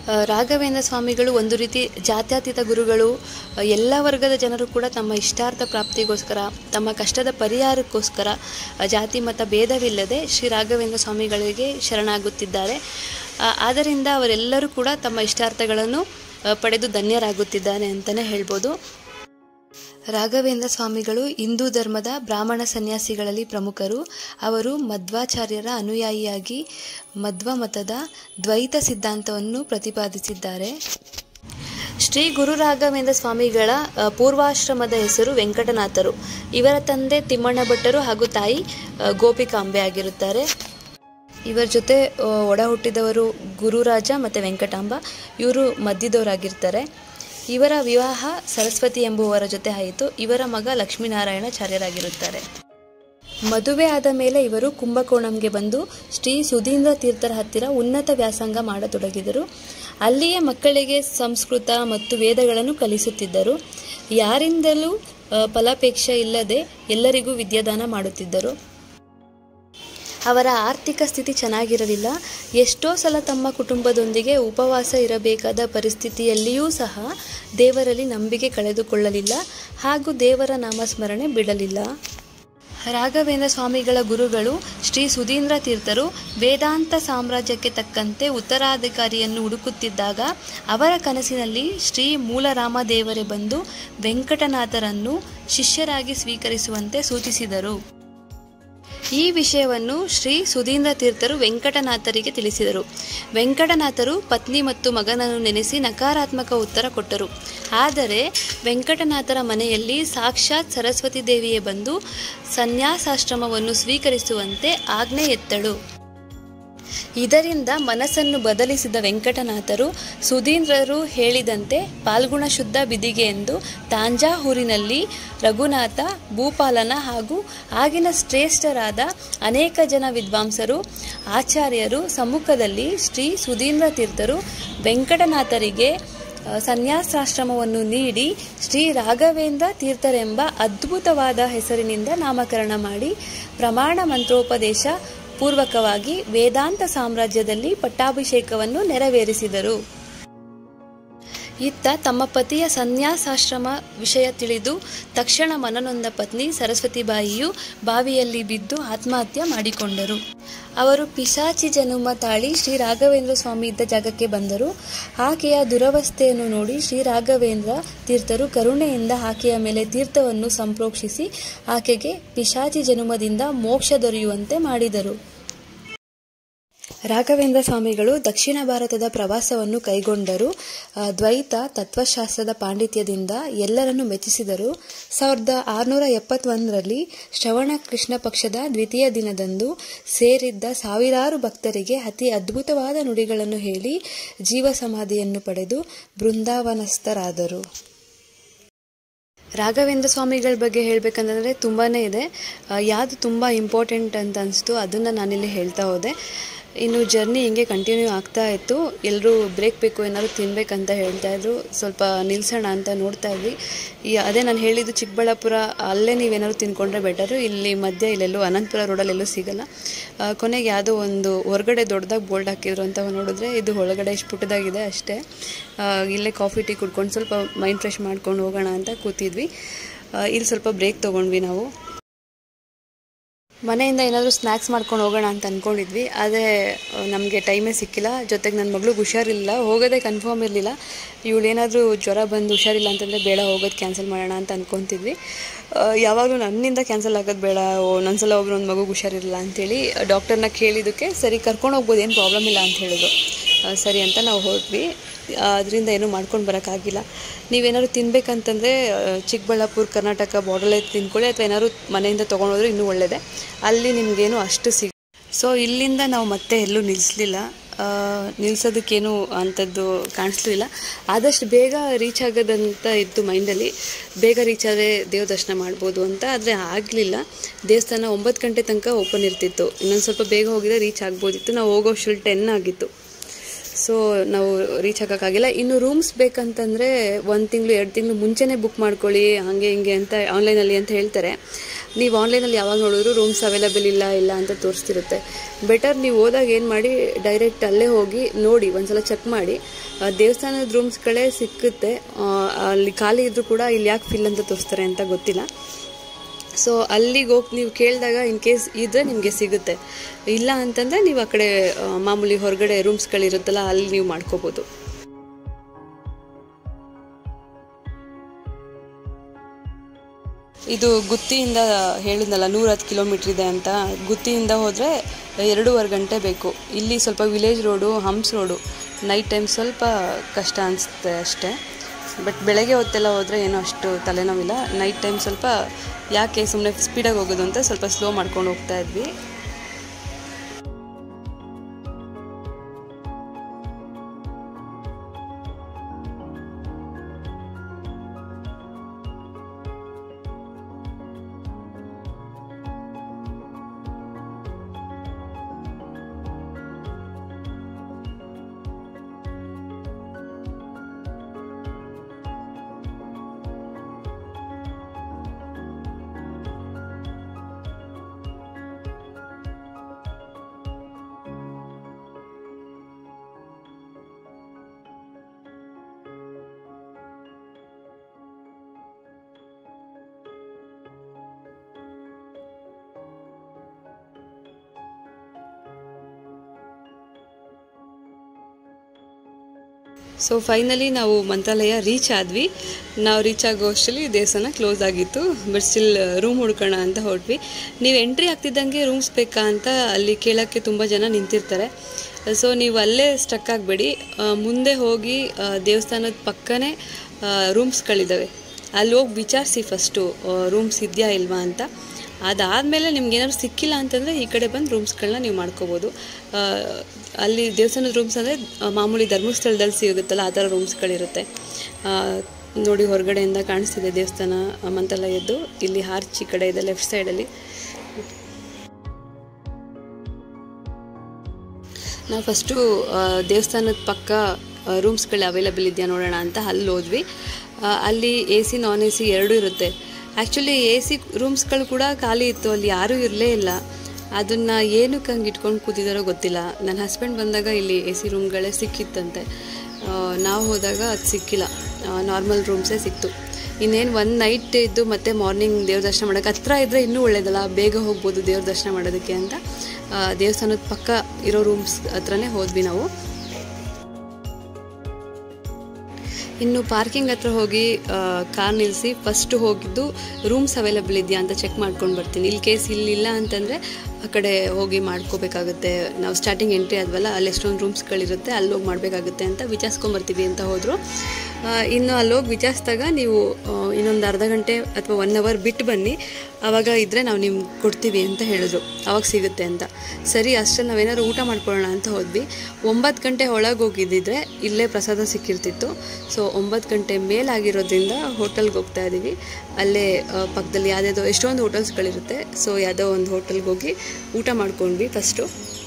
ಆ, ರಾಘವೇಂದ್ರ ಸ್ವಾಮಿಗಳು ಒಂದು ರೀತಿ ಜಾತ್ಯತೀತ ಗುರುಗಳು ಆ, ಎಲ್ಲ ವರ್ಗದ ಜನರು ಕೂಡ ತಮ್ಮ ಇಷ್ಟಾರ್ಥ ಪ್ರಾಪ್ತಿಗೋಸ್ಕರ ತಮ್ಮ ಕಷ್ಟದ ಪರಿಹಾರಕ್ಕೋಸ್ಕರ ಆ, ಜಾತಿ ಮತ ಭೇದವಿಲ್ಲದೆ ಶ್ರೀ ರಾಘವೇಂದ್ರ ಸ್ವಾಮಿಗಳಿಗೆ ಶರಣಾಗುತ್ತಿದ್ದಾರೆ ಆ, ಆದ್ದರಿಂದ ಅವರೆಲ್ಲರೂ ಕೂಡ ತಮ್ಮ ಇಷ್ಟಾರ್ಥಗಳನ್ನು ಆ, ಪಡೆದು ಧನ್ಯರಾಗುತ್ತಿದ್ದಾರೆ ಅಂತಲೇ ಹೇಳ್ಬೋದು ರಾಘವೇಂದ್ರ ಸ್ವಾಮಿಗಳು ಹಿಂದೂ ಧರ್ಮದ ಬ್ರಾಹ್ಮಣ ಸನ್ಯಾಸಿಗಳಲ್ಲಿ ಪ್ರಮುಖರು ಅವರು ಮಧ್ವಾಚಾರ್ಯರ ಅನುಯಾಯಿಯಾಗಿ ಮಧ್ವ ಮತದ ದ್ವೈತ ಸಿದ್ಧಾಂತವನ್ನು ಪ್ರತಿಪಾದಿಸಿದ್ದಾರೆ ಶ್ರೀ ಗುರು ರಾಘವೇಂದ್ರ ಸ್ವಾಮಿಗಳ ಅ, ಪೂರ್ವಾಶ್ರಮದ ಹೆಸರು ವೆಂಕಟನಾಥರು ಇವರ ತಂದೆ ತಿಮ್ಮಣ್ಣ ಭಟ್ಟರು ಹಾಗೂ ತಾಯಿ ಅ, ಗೋಪಿಕಾಂಬೆ ಆಗಿರುತ್ತಾರೆ ಇವರ ಜೊತೆ ಆ, ಒಡ ಹುಟ್ಟಿದವರು ಗುರುರಾಜ ಮತ್ತು ವೆಂಕಟಾಂಬ ಇವರು ಮಧ್ಯದವರಾಗಿರ್ತಾರೆ ಇವರ ವಿವಾಹ ಸರಸ್ವತಿ ಎಂಬುವರ ಜೊತೆ ಆಯಿತು ಇವರ ಮಗ ಲಕ್ಷ್ಮೀನಾರಾಯಣಾಚಾರ್ಯರಾಗಿರುತ್ತಾರೆ ಮದುವೆ ಆದ ಮೇಲೆ ಇವರು ಕುಂಭಕೋಣಂಗೆ ಬಂದು ಶ್ರೀ ಸುಧೀಂದ್ರ ತೀರ್ಥರ ಹತ್ತಿರ ಉನ್ನತ ವ್ಯಾಸಂಗ ಮಾಡತೊಡಗಿದರು ಅಲ್ಲಿಯೇ ಮಕ್ಕಳಿಗೆ ಸಂಸ್ಕೃತ ಮತ್ತು ವೇದಗಳನ್ನು ಕಲಿಸುತ್ತಿದ್ದರು ಯಾರಿಂದಲೂ ಆ, ಫಲಾಪೇಕ್ಷೆ ಇಲ್ಲದೆ ಎಲ್ಲರಿಗೂ ವಿದ್ಯಾದಾನ ಮಾಡುತ್ತಿದ್ದರು ಅವರ ಆರ್ಥಿಕ ಸ್ಥಿತಿ ಚೆನ್ನಾಗಿರಲಿಲ್ಲ ಎಷ್ಟೋ ಸಲ ತಮ್ಮ ಕುಟುಂಬದೊಂದಿಗೆ ಉಪವಾಸ ಇರಬೇಕಾದ ಪರಿಸ್ಥಿತಿಯಲ್ಲಿಯೂ ಸಹ ದೇವರಲ್ಲಿ ನಂಬಿಕೆ ಕಳೆದುಕೊಳ್ಳಲಿಲ್ಲ ಹಾಗೂ ದೇವರ ನಾಮಸ್ಮರಣೆ ಬಿಡಲಿಲ್ಲ ರಾಘವೇಂದ್ರ ಸ್ವಾಮಿಗಳ ಗುರುಗಳು ಶ್ರೀ ಸುಧೀಂದ್ರ ತೀರ್ಥರು ವೇದಾಂತ ಸಾಮ್ರಾಜ್ಯಕ್ಕೆ ತಕ್ಕಂತೆ ಉತ್ತರಾಧಿಕಾರಿಯನ್ನು ಹುಡುಕುತ್ತಿದ್ದಾಗ ಅವರ ಕನಸಿನಲ್ಲಿ ಶ್ರೀ ಮೂಲರಾಮದೇವರೇ ಬಂದು ವೆಂಕಟನಾಥರನ್ನು ಶಿಷ್ಯರಾಗಿ ಸ್ವೀಕರಿಸುವಂತೆ ಸೂಚಿಸಿದರು ಈ ವಿಷಯವನ್ನು ಶ್ರೀ ಸುಧೀಂದ್ರ ತೀರ್ಥರು ವೆಂಕಟನಾಥರಿಗೆ ತಿಳಿಸಿದರು ವೆಂಕಟನಾಥರು ಪತ್ನಿ ಮತ್ತು ಮಗನನ್ನು ನೆನೆಸಿ ನಕಾರಾತ್ಮಕ ಉತ್ತರ ಕೊಟ್ಟರು ಆದರೆ ವೆಂಕಟನಾಥರ ಮನೆಯಲ್ಲಿ ಸಾಕ್ಷಾತ್ ಸರಸ್ವತಿ ದೇವಿಯೇ ಬಂದು ಸನ್ಯಾಸಾಶ್ರಮವನ್ನು ಸ್ವೀಕರಿಸುವಂತೆ ಆಜ್ಞೆ ಎತ್ತಳು ಇದರಿಂದ ಮನಸ್ಸನ್ನು ಬದಲಿಸಿದ ವೆಂಕಟನಾಥರು ಸುಧೀಂದ್ರರು ಹೇಳಿದಂತೆ ಪಾಲ್ಗುಣ ಶುದ್ಧ ಬಿದಿಗೆ ಎಂದು ತಾಂಜಾಹೂರಿನಲ್ಲಿ ರಘುನಾಥ ಭೂಪಾಲನ ಹಾಗೂ ಆಗಿನ ಶ್ರೇಷ್ಠರಾದ ಅನೇಕ ಜನ ವಿದ್ವಾಂಸರು ಆಚಾರ್ಯರು ಸಮ್ಮುಖದಲ್ಲಿ ಶ್ರೀ ಸುಧೀಂದ್ರ ತೀರ್ಥರು ವೆಂಕಟನಾಥರಿಗೆ ಆ, ಸನ್ಯಾಸಾಶ್ರಮವನ್ನು ನೀಡಿ ಶ್ರೀ ರಾಘವೇಂದ್ರ ತೀರ್ಥರೆಂಬ ಅದ್ಭುತವಾದ ಹೆಸರಿನಿಂದ ನಾಮಕರಣ ಮಾಡಿ ಪ್ರಮಾಣ ಮಂತ್ರೋಪದೇಶ ಪೂರ್ವಕವಾಗಿ ವೇದಾಂತ ಸಾಮ್ರಾಜ್ಯದಲ್ಲಿ ಪಟ್ಟಾಭಿಷೇಕವನ್ನು ನೆರವೇರಿಸಿದರು ಇತ್ತ ತಮ್ಮ ಪತಿಯ ಸನ್ಯಾಸಾಶ್ರಮ ವಿಷಯ ತಿಳಿದು ತಕ್ಷಣ ಮನನೊಂದ ಪತ್ನಿ ಸರಸ್ವತಿಬಾಯಿಯು ಬಾವಿಯಲ್ಲಿ ಬಿದ್ದು ಆತ್ಮಹತ್ಯೆ ಮಾಡಿಕೊಂಡರು ಅವರು ಪಿಶಾಚಿ ಜನುಮ ತಾಳಿ ಶ್ರೀ ರಾಘವೇಂದ್ರ ಸ್ವಾಮಿ ಇದ್ದ ಜಾಗಕ್ಕೆ ಬಂದರು ಆಕೆಯ ದುರವಸ್ಥೆಯನ್ನು ನೋಡಿ ಶ್ರೀ ರಾಘವೇಂದ್ರ ತೀರ್ಥರು ಕರುಣೆಯಿಂದ ಆಕೆಯ ಮೇಲೆ ತೀರ್ಥವನ್ನು ಸಂಪ್ರೋಕ್ಷಿಸಿ ಆಕೆಗೆ ಪಿಶಾಚಿ ಜನುಮದಿಂದ ಮೋಕ್ಷ ದೊರೆಯುವಂತೆ ಮಾಡಿದರು ರಾಘವೇಂದ್ರ ಸ್ವಾಮಿಗಳು ದಕ್ಷಿಣ ಭಾರತದ ಪ್ರವಾಸವನ್ನು ಕೈಗೊಂಡರು ಆ, ದ್ವೈತ ತತ್ವಶಾಸ್ತ್ರದ ಪಾಂಡಿತ್ಯದಿಂದ ಎಲ್ಲರನ್ನು ಮೆಚ್ಚಿಸಿದರು ಸಾವಿರದ ಆರುನೂರ ಎಪ್ಪತ್ತೊಂದರಲ್ಲಿ ಶ್ರವಣ ಕೃಷ್ಣ ಪಕ್ಷದ ದ್ವಿತೀಯ ದಿನದಂದು ಸೇರಿದ್ದ ಸಾವಿರಾರು ಭಕ್ತರಿಗೆ ಅತಿ ಅದ್ಭುತವಾದ ನುಡಿಗಳನ್ನು ಹೇಳಿ ಜೀವ ಸಮಾಧಿಯನ್ನು ಪಡೆದು ಬೃಂದಾವನಸ್ಥರಾದರು ರಾಘವೇಂದ್ರ ಸ್ವಾಮಿಗಳ ಬಗ್ಗೆ ಹೇಳಬೇಕಂತಂದರೆ ತುಂಬಾ ಇದೆ ಆ, ಯಾವುದು ತುಂಬ ಇಂಪಾರ್ಟೆಂಟ್ ಅಂತ ಅನಿಸ್ತು ಅದನ್ನು ನಾನಿಲ್ಲಿ ಹೇಳ್ತಾ ಹೋದೆ ಇನ್ನು ಜರ್ನಿ ಹಿಂಗೆ ಕಂಟಿನ್ಯೂ ಆಗ್ತಾ ಇತ್ತು ಎಲ್ಲರೂ ಬ್ರೇಕ್ ಬೇಕು ಏನಾದ್ರು ತಿನ್ಬೇಕಂತ ಹೇಳ್ತಾ ಇದ್ರು ಸ್ವಲ್ಪ ನಿಲ್ಸೋಣ ಅಂತ ನೋಡ್ತಾ ಇದ್ವಿ ಈ ಅದೇ ನಾನು ಹೇಳಿದ್ದು ಚಿಕ್ಕಬಳ್ಳಾಪುರ ಅಲ್ಲೇ ನೀವೇನಾದ್ರು ತಿನ್ಕೊಂಡ್ರೆ ಬೆಟರು ಇಲ್ಲಿ ಮಧ್ಯ ಇಲ್ಲೆಲ್ಲೂ ಅನಂತಪುರ ರೋಡಲ್ಲಿ ಎಲ್ಲೂ ಸಿಗಲ್ಲ ಆ, ಕೊನೆಗೆ ಯಾವುದೋ ಒಂದು ಹೊರಗಡೆ ದೊಡ್ಡದಾಗಿ ಬೋಲ್ಡ್ ಹಾಕಿದ್ರು ಅಂತ ನೋಡಿದ್ರೆ ಇದು ಒಳಗಡೆ ಇಷ್ಟು ಪುಟ್ಟದಾಗಿದೆ ಅಷ್ಟೇ ಆ, ಇಲ್ಲೇ ಕಾಫಿ ಟೀ ಕುಡ್ಕೊಂಡು ಸ್ವಲ್ಪ ಮೈಂಡ್ ಫ್ರೆಶ್ ಮಾಡ್ಕೊಂಡು ಹೋಗೋಣ ಅಂತ ಕೂತಿದ್ವಿ ಆ, ಇಲ್ಲಿ ಸ್ವಲ್ಪ ಬ್ರೇಕ್ ತೊಗೊಂಡ್ವಿ ನಾವು ಮನೆಯಿಂದ ಏನಾದರೂ ಸ್ನ್ಯಾಕ್ಸ್ ಮಾಡ್ಕೊಂಡು ಹೋಗೋಣ ಅಂತ ಅಂದ್ಕೊಂಡಿದ್ವಿ ಆದರೆ ನಮಗೆ ಟೈಮೇ ಸಿಕ್ಕಿಲ್ಲ ಜೊತೆಗೆ ನನ್ನ ಮಗಳಿಗೆ ಹುಷಾರಿಲ್ಲ ಹೋಗೋದೇ ಕನ್ಫರ್ಮ್ ಇರಲಿಲ್ಲ ಇವಳೇನಾದರೂ ಜ್ವರ ಬಂದು ಹುಷಾರಿಲ್ಲ ಅಂತಂದರೆ ಬೇಡ ಹೋಗೋದು ಕ್ಯಾನ್ಸಲ್ ಮಾಡೋಣ ಅಂತ ಅಂದ್ಕೊತಿದ್ವಿ ಯಾವಾಗಲೂ ನನ್ನಿಂದ ಕ್ಯಾನ್ಸಲ್ ಆಗೋದು ಬೇಡ ಓ ಒಂದ್ಸಲ ಒಬ್ರು ಒಂದು ಮಗುಗೆ ಹುಷಾರಿರಲಿಲ್ಲ ಅಂತೇಳಿ ಡಾಕ್ಟರ್ನ ಕೇಳಿದ್ದಕ್ಕೆ ಸರಿ ಕರ್ಕೊಂಡು ಹೋಗ್ಬೋದು ಏನು ಪ್ರಾಬ್ಲಮ್ ಇಲ್ಲ ಅಂತ ಹೇಳಿದ್ರು ಆ, ಸರಿ ಅಂತ ನಾವು ಹೊರಟ್ವಿ ಅದರಿಂದ ಏನೂ ಮಾಡ್ಕೊಂಡು ಬರೋಕ್ಕಾಗಿಲ್ಲ ನೀವೇನಾದ್ರು ತಿನ್ಬೇಕಂತಂದರೆ ಚಿಕ್ಕಬಳ್ಳಾಪುರ ಕರ್ನಾಟಕ ಬಾರ್ಡರಲ್ಲೇ ತಿನ್ಕೊಳ್ಳಿ ಅಥವಾ ಏನಾದ್ರು ಮನೆಯಿಂದ ತೊಗೊಂಡೋದ್ರೆ ಇನ್ನೂ ಒಳ್ಳೆಯದೇ ಅಲ್ಲಿ ನಿಮಗೇನು ಅಷ್ಟು ಸಿಗ ಸೊ ಇಲ್ಲಿಂದ ನಾವು ಮತ್ತೆ ಎಲ್ಲೂ ನಿಲ್ಲಿಸಲಿಲ್ಲ ನಿಲ್ಸೋದಕ್ಕೇನು ಅಂಥದ್ದು ಕಾಣಿಸ್ಲಿಲ್ಲ ಆದಷ್ಟು ಬೇಗ ರೀಚ್ ಆಗೋದಂತ ಇತ್ತು ಮೈಂಡಲ್ಲಿ ಬೇಗ ರೀಚ್ ಆದರೆ ದೇವ್ರ ದರ್ಶನ ಮಾಡ್ಬೋದು ಅಂತ ಆದರೆ ಆಗಲಿಲ್ಲ ದೇವಸ್ಥಾನ ಒಂಬತ್ತು ಗಂಟೆ ತನಕ ಓಪನ್ ಇರ್ತಿತ್ತು ಇನ್ನೊಂದು ಸ್ವಲ್ಪ ಬೇಗ ಹೋಗಿದ್ರೆ ರೀಚ್ ಆಗ್ಬೋದಿತ್ತು ನಾವು ಹೋಗೋ ಅಷ್ಟ್ರಲ್ಲಿ ಟೆನ್ ಆಗಿತ್ತು ಸೊ ನಾವು ರೀಚ್ ಆಗೋಕ್ಕಾಗಿಲ್ಲ ಇನ್ನು ರೂಮ್ಸ್ ಬೇಕಂತಂದರೆ ಒಂದು ತಿಂಗಳು ಎರಡು ತಿಂಗಳು ಮುಂಚೆನೇ ಬುಕ್ ಮಾಡ್ಕೊಳ್ಳಿ ಹಾಗೆ ಹಿಂಗೆ ಅಂತ ಆನ್ಲೈನಲ್ಲಿ ಅಂತ ಹೇಳ್ತಾರೆ ನೀವು ಆನ್ಲೈನಲ್ಲಿ ಯಾವಾಗ ನೋಡಿದ್ರು ರೂಮ್ಸ್ ಅವೈಲೇಬಲ್ ಇಲ್ಲ ಇಲ್ಲ ಅಂತ ತೋರಿಸ್ತಿರುತ್ತೆ ಬೆಟರ್ ನೀವು ಹೋದಾಗ ಏನು ಮಾಡಿ ಡೈರೆಕ್ಟ್ ಅಲ್ಲೇ ಹೋಗಿ ನೋಡಿ ಒಂದ್ಸಲ ಚೆಕ್ ಮಾಡಿ ಆ, ದೇವಸ್ಥಾನದ ರೂಮ್ಸ್ಗಳೇ ಸಿಕ್ಕುತ್ತೆ ಆ, ಅಲ್ಲಿ ಖಾಲಿ ಇದ್ರೂ ಕೂಡ ಇಲ್ಲಿ ಯಾಕೆ ಫಿಲ್ ಅಂತ ತೋರಿಸ್ತಾರೆ ಅಂತ ಗೊತ್ತಿಲ್ಲ ಸೊ ಅಲ್ಲಿಗೆ ಹೋಗಿ ನೀವು ಕೇಳಿದಾಗ ಇನ್ ಕೇಸ್ ಇದ್ರೆ ನಿಮಗೆ ಸಿಗುತ್ತೆ ಇಲ್ಲ ಅಂತಂದರೆ ನೀವು ಆ ಕಡೆ ಆ, ಮಾಮೂಲಿ ಹೊರಗಡೆ ರೂಮ್ಸ್ಗಳಿರುತ್ತಲ್ಲ ಅಲ್ಲಿ ನೀವು ಮಾಡ್ಕೋಬೋದು ಇದು ಗುತ್ತಿಯಿಂದ ಹೇಳಿದ್ನಲ್ಲ ನೂರ ಹತ್ತು ಕಿಲೋಮೀಟ್ರ್ ಇದೆ ಅಂತ ಗುತ್ತಿಯಿಂದ ಹೋದರೆ ಎರಡೂವರೆ ಗಂಟೆ ಬೇಕು ಇಲ್ಲಿ ಸ್ವಲ್ಪ village road humps road night time ಸ್ವಲ್ಪ ಕಷ್ಟ ಅನಿಸುತ್ತೆ ಅಷ್ಟೇ ಬಟ್ ಬೆಳಗ್ಗೆ ಹೊತ್ತೆಲ್ಲ ಹೋದರೆ ಏನೂ ಅಷ್ಟು ತಲೆನೋವಿಲ್ಲ ನೈಟ್ ಟೈಮ್ ಸ್ವಲ್ಪ ಯಾಕೆ ಸುಮ್ಮನೆ ಸ್ಪೀಡಾಗಿ ಹೋಗೋದು ಅಂತ ಸ್ವಲ್ಪ ಸ್ಲೋ ಮಾಡ್ಕೊಂಡು ಹೋಗ್ತಾ ಇದ್ವಿ ಸೊ ಫೈನಲಿ ನಾವು ಮಂತ್ರಾಲಯ ರೀಚ್ ಆದ್ವಿ ನಾವು ರೀಚ್ ಆಗೋ ಅಷ್ಟರಲ್ಲಿ ದೇವಸ್ಥಾನ ಕ್ಲೋಸ್ ಆಗಿತ್ತು ಬಟ್ ಸ್ಟಿಲ್ ರೂಮ್ ಹುಡ್ಕೋಣ ಅಂತ ಹೊರಟ್ವಿ ನೀವು ಎಂಟ್ರಿ ಆಗ್ತಿದ್ದಂಗೆ ರೂಮ್ಸ್ ಬೇಕಾ ಅಂತ ಅಲ್ಲಿ ಕೇಳೋಕ್ಕೆ ತುಂಬ ಜನ ನಿಂತಿರ್ತಾರೆ ಸೊ ನೀವು ಅಲ್ಲೇ ಸ್ಟಕ್ ಆಗಬೇಡಿ ಮುಂದೆ ಹೋಗಿ ಆ, ದೇವಸ್ಥಾನದ ಪಕ್ಕನೇ ರೂಮ್ಸ್ಗಳಿದ್ದಾವೆ ಅಲ್ಲಿ ಹೋಗಿ ವಿಚಾರಿಸಿ ಫಸ್ಟು ರೂಮ್ಸ್ ಇದೆಯಾ ಇಲ್ವಾ ಅಂತ ಅದಾದಮೇಲೆ ನಿಮ್ಗೆ ಏನಾದ್ರು ಸಿಕ್ಕಿಲ್ಲ ಅಂತಂದರೆ ಈ ಕಡೆ ಬಂದು ರೂಮ್ಸ್ಗಳನ್ನ ನೀವು ಮಾಡ್ಕೋಬೋದು ಆ, ಅಲ್ಲಿ ದೇವಸ್ಥಾನದ ರೂಮ್ಸ್ ಅಂದರೆ ಮಾಮೂಲಿ ಧರ್ಮಸ್ಥಳದಲ್ಲಿ ಸಿಗುತ್ತಲ್ಲ ಆ ಥರ ರೂಮ್ಸ್ಗಳಿರುತ್ತೆ ಆ, ನೋಡಿ ಹೊರಗಡೆಯಿಂದ ಕಾಣಿಸ್ತಿದೆ ದೇವಸ್ಥಾನ ಆ, ಮಂತ್ರಾಲಯದ್ದು ಇಲ್ಲಿ ಹಾರ್ಚಿ ಕಡೆ ಇದೆ ಲೆಫ್ಟ್ ಸೈಡಲ್ಲಿ ನಾವು ಫಸ್ಟು ದೇವಸ್ಥಾನದ ಪಕ್ಕ ರೂಮ್ಸ್ಗಳು ಅವೈಲಬಲ್ ಇದೆಯಾ ನೋಡೋಣ ಅಂತ ಅಲ್ಲಿ ಹೋದ್ವಿ ಆ, ಅಲ್ಲಿ A C non A C ಎರಡೂ ಇರುತ್ತೆ ಆ್ಯಕ್ಚುಲಿ ಎ ಸಿ ರೂಮ್ಸ್ಗಳು ಕೂಡ ಖಾಲಿ ಇತ್ತು ಅಲ್ಲಿ ಯಾರೂ ಇರಲೇ ಇಲ್ಲ ಅದನ್ನು ಏನಕ್ಕೆ ಹಂಗೆ ಇಟ್ಕೊಂಡು ಕೂತಿದ್ದಾರೋ ಗೊತ್ತಿಲ್ಲ ನನ್ನ ಹಸ್ಬೆಂಡ್ ಬಂದಾಗ ಇಲ್ಲಿ ಎ ಸಿ ರೂಮ್ಗಳೇ ಸಿಕ್ಕಿತ್ತಂತೆ ನಾವು ಹೋದಾಗ ಅದು ಸಿಕ್ಕಿಲ್ಲ ನಾರ್ಮಲ್ ರೂಮ್ಸೇ ಸಿಕ್ತು ಇನ್ನೇನು ಒಂದು ನೈಟ್ ಇದ್ದು ಮತ್ತೆ ಮಾರ್ನಿಂಗ್ ದೇವ್ರ ದರ್ಶನ ಮಾಡೋಕ್ಕೆ ಹತ್ರ ಇದ್ದರೆ ಇನ್ನೂ ಒಳ್ಳೇದಲ್ಲ ಬೇಗ ಹೋಗ್ಬೋದು ದೇವ್ರ ದರ್ಶನ ಮಾಡೋದಕ್ಕೆ ಅಂತ ಆ, ದೇವಸ್ಥಾನದ ಪಕ್ಕ ಇರೋ ರೂಮ್ಸ್ ಹತ್ರನೇ ಹೋದ್ವಿ ನಾವು ಇನ್ನು ಪಾರ್ಕಿಂಗ್ ಹತ್ರ ಹೋಗಿ ಕಾರ್ ನಿಲ್ಲಿಸಿ ಫಸ್ಟ್ ಹೋಗಿದ್ದು ರೂಮ್ಸ್ ಅವೈಲಬಲ್ ಇದೆಯಾ ಅಂತ ಚೆಕ್ ಮಾಡ್ಕೊಂಡು ಬರ್ತೀನಿ ಇಲ್ಲಿ ಕೇಸ್ ಇಲ್ಲಿಲ್ಲ ಅಂತಂದರೆ ಆ ಕಡೆ ಹೋಗಿ ಮಾಡ್ಕೋಬೇಕಾಗುತ್ತೆ ನಾವು ಸ್ಟಾರ್ಟಿಂಗ್ ಎಂಟ್ರಿ ಆದ್ವಲ್ಲ ಅಲ್ಲಿ ಎಷ್ಟೊಂದು ರೂಮ್ಸ್ಗಳಿರುತ್ತೆ ಅಲ್ಲಿ ಹೋಗಿ ಮಾಡಬೇಕಾಗುತ್ತೆ ಅಂತ ವಿಚಾರಿಸ್ಕೊಂಬರ್ತೀವಿ ಅಂತ ಹೋದರು ಇನ್ನು ಅಲ್ಲಿ ಹೋಗಿ ವಿಚಾರಿಸಿದಾಗ ನೀವು ಆ, ಇನ್ನೊಂದು ಅರ್ಧ ಗಂಟೆ ಅಥವಾ ಒನ್ ಅವರ್ ಬಿಟ್ಟು ಬನ್ನಿ ಆವಾಗ ಇದ್ದರೆ ನಾವು ನಿಮ್ಗೆ ಕೊಡ್ತೀವಿ ಅಂತ ಹೇಳಿದ್ರು ಅವಾಗ ಸಿಗುತ್ತೆ ಅಂತ ಸರಿ ಅಷ್ಟರಲ್ಲಿ ನಾವೇನಾದ್ರು ಊಟ ಮಾಡ್ಕೊಳ್ಳೋಣ ಅಂತ ಹೋದ್ವಿ ಒಂಬತ್ತು ಗಂಟೆ ಒಳಗೆ ಹೋಗಿದ್ದಿದ್ರೆ ಇಲ್ಲೇ ಪ್ರಸಾದ ಸಿಕ್ಕಿರ್ತಿತ್ತು ಸೊ ಒಂಬತ್ತು ಗಂಟೆ ಮೇಲಾಗಿರೋದ್ರಿಂದ ಹೋಟೆಲ್ಗೆ ಹೋಗ್ತಾ ಇದ್ದೀವಿ ಅಲ್ಲೇ ಆ, ಪಕ್ಕದಲ್ಲಿ ಯಾವುದ್ಯಾವುದೋ ಎಷ್ಟೊಂದು ಹೋಟೆಲ್ಸ್ಗಳಿರುತ್ತೆ ಸೊ ಯಾವುದೋ ಒಂದು ಹೋಟೆಲ್ಗೆ ಹೋಗಿ ಊಟ ಮಾಡ್ಕೊಂಡ್ವಿ ಫಸ್ಟು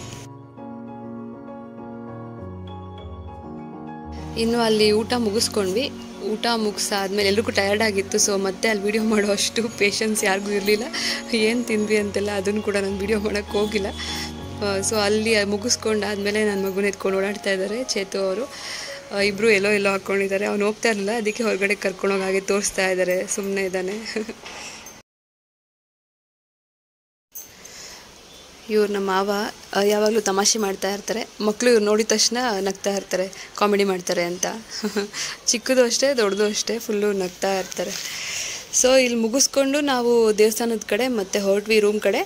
ಇನ್ನು ಅಲ್ಲಿ ಊಟ ಮುಗಿಸ್ಕೊಂಡ್ವಿ ಊಟ ಮುಗಿಸಾದ್ಮೇಲೆ ಎಲ್ರಿಗೂ ಟಯರ್ಡ್ ಆಗಿತ್ತು ಸೊ ಮತ್ತೆ ಅಲ್ಲಿ ವಿಡಿಯೋ ಮಾಡೋ ಅಷ್ಟು ಪೇಷನ್ಸ್ ಯಾರಿಗೂ ಇರಲಿಲ್ಲ ಏನು ತಿಂದ್ವಿ ಅಂತೆಲ್ಲ ಅದನ್ನು ಕೂಡ ನಾನು ವಿಡಿಯೋ ಮಾಡೋಕ್ಕೆ ಹೋಗಿಲ್ಲ ಸೊ ಅಲ್ಲಿ ಮುಗಿಸ್ಕೊಂಡು ಆದಮೇಲೆ ನನ್ನ ಮಗುನ ಎತ್ಕೊಂಡು ಓಡಾಡ್ತಾ ಇದ್ದಾರೆ ಚೇತು ಅವರು ಇಬ್ಬರು ಎಲ್ಲೋ ಎಲ್ಲೋ ಹಾಕ್ಕೊಂಡಿದ್ದಾರೆ ಅವ್ನು ಹೋಗ್ತಾ ಇರಲಿಲ್ಲ ಅದಕ್ಕೆ ಹೊರಗಡೆ ಕರ್ಕೊಂಡೋಗಿ ಹಾಗೆ ತೋರಿಸ್ತಾ ಇದ್ದಾರೆ ಸುಮ್ಮನೆ ಇದ್ದಾನೆ ಇವ್ರು ನಮ್ಮ ಮಾವ ಆ, ಯಾವಾಗಲೂ ತಮಾಷೆ ಮಾಡ್ತಾ ಇರ್ತಾರೆ ಮಕ್ಕಳು ಇವ್ರು ನೋಡಿದ ತಕ್ಷಣ ನಗ್ತಾ ಇರ್ತಾರೆ ಕಾಮಿಡಿ ಮಾಡ್ತಾರೆ ಅಂತ ಚಿಕ್ಕದು ಅಷ್ಟೇ ದೊಡ್ಡದು ಅಷ್ಟೇ ಫುಲ್ಲು ನಗ್ತಾ ಇರ್ತಾರೆ ಸೊ ಇಲ್ಲಿ ಮುಗಿಸ್ಕೊಂಡು ನಾವು ದೇವಸ್ಥಾನದ ಕಡೆ ಮತ್ತೆ ಹೊರಟ್ವಿ ರೂಮ್ ಕಡೆ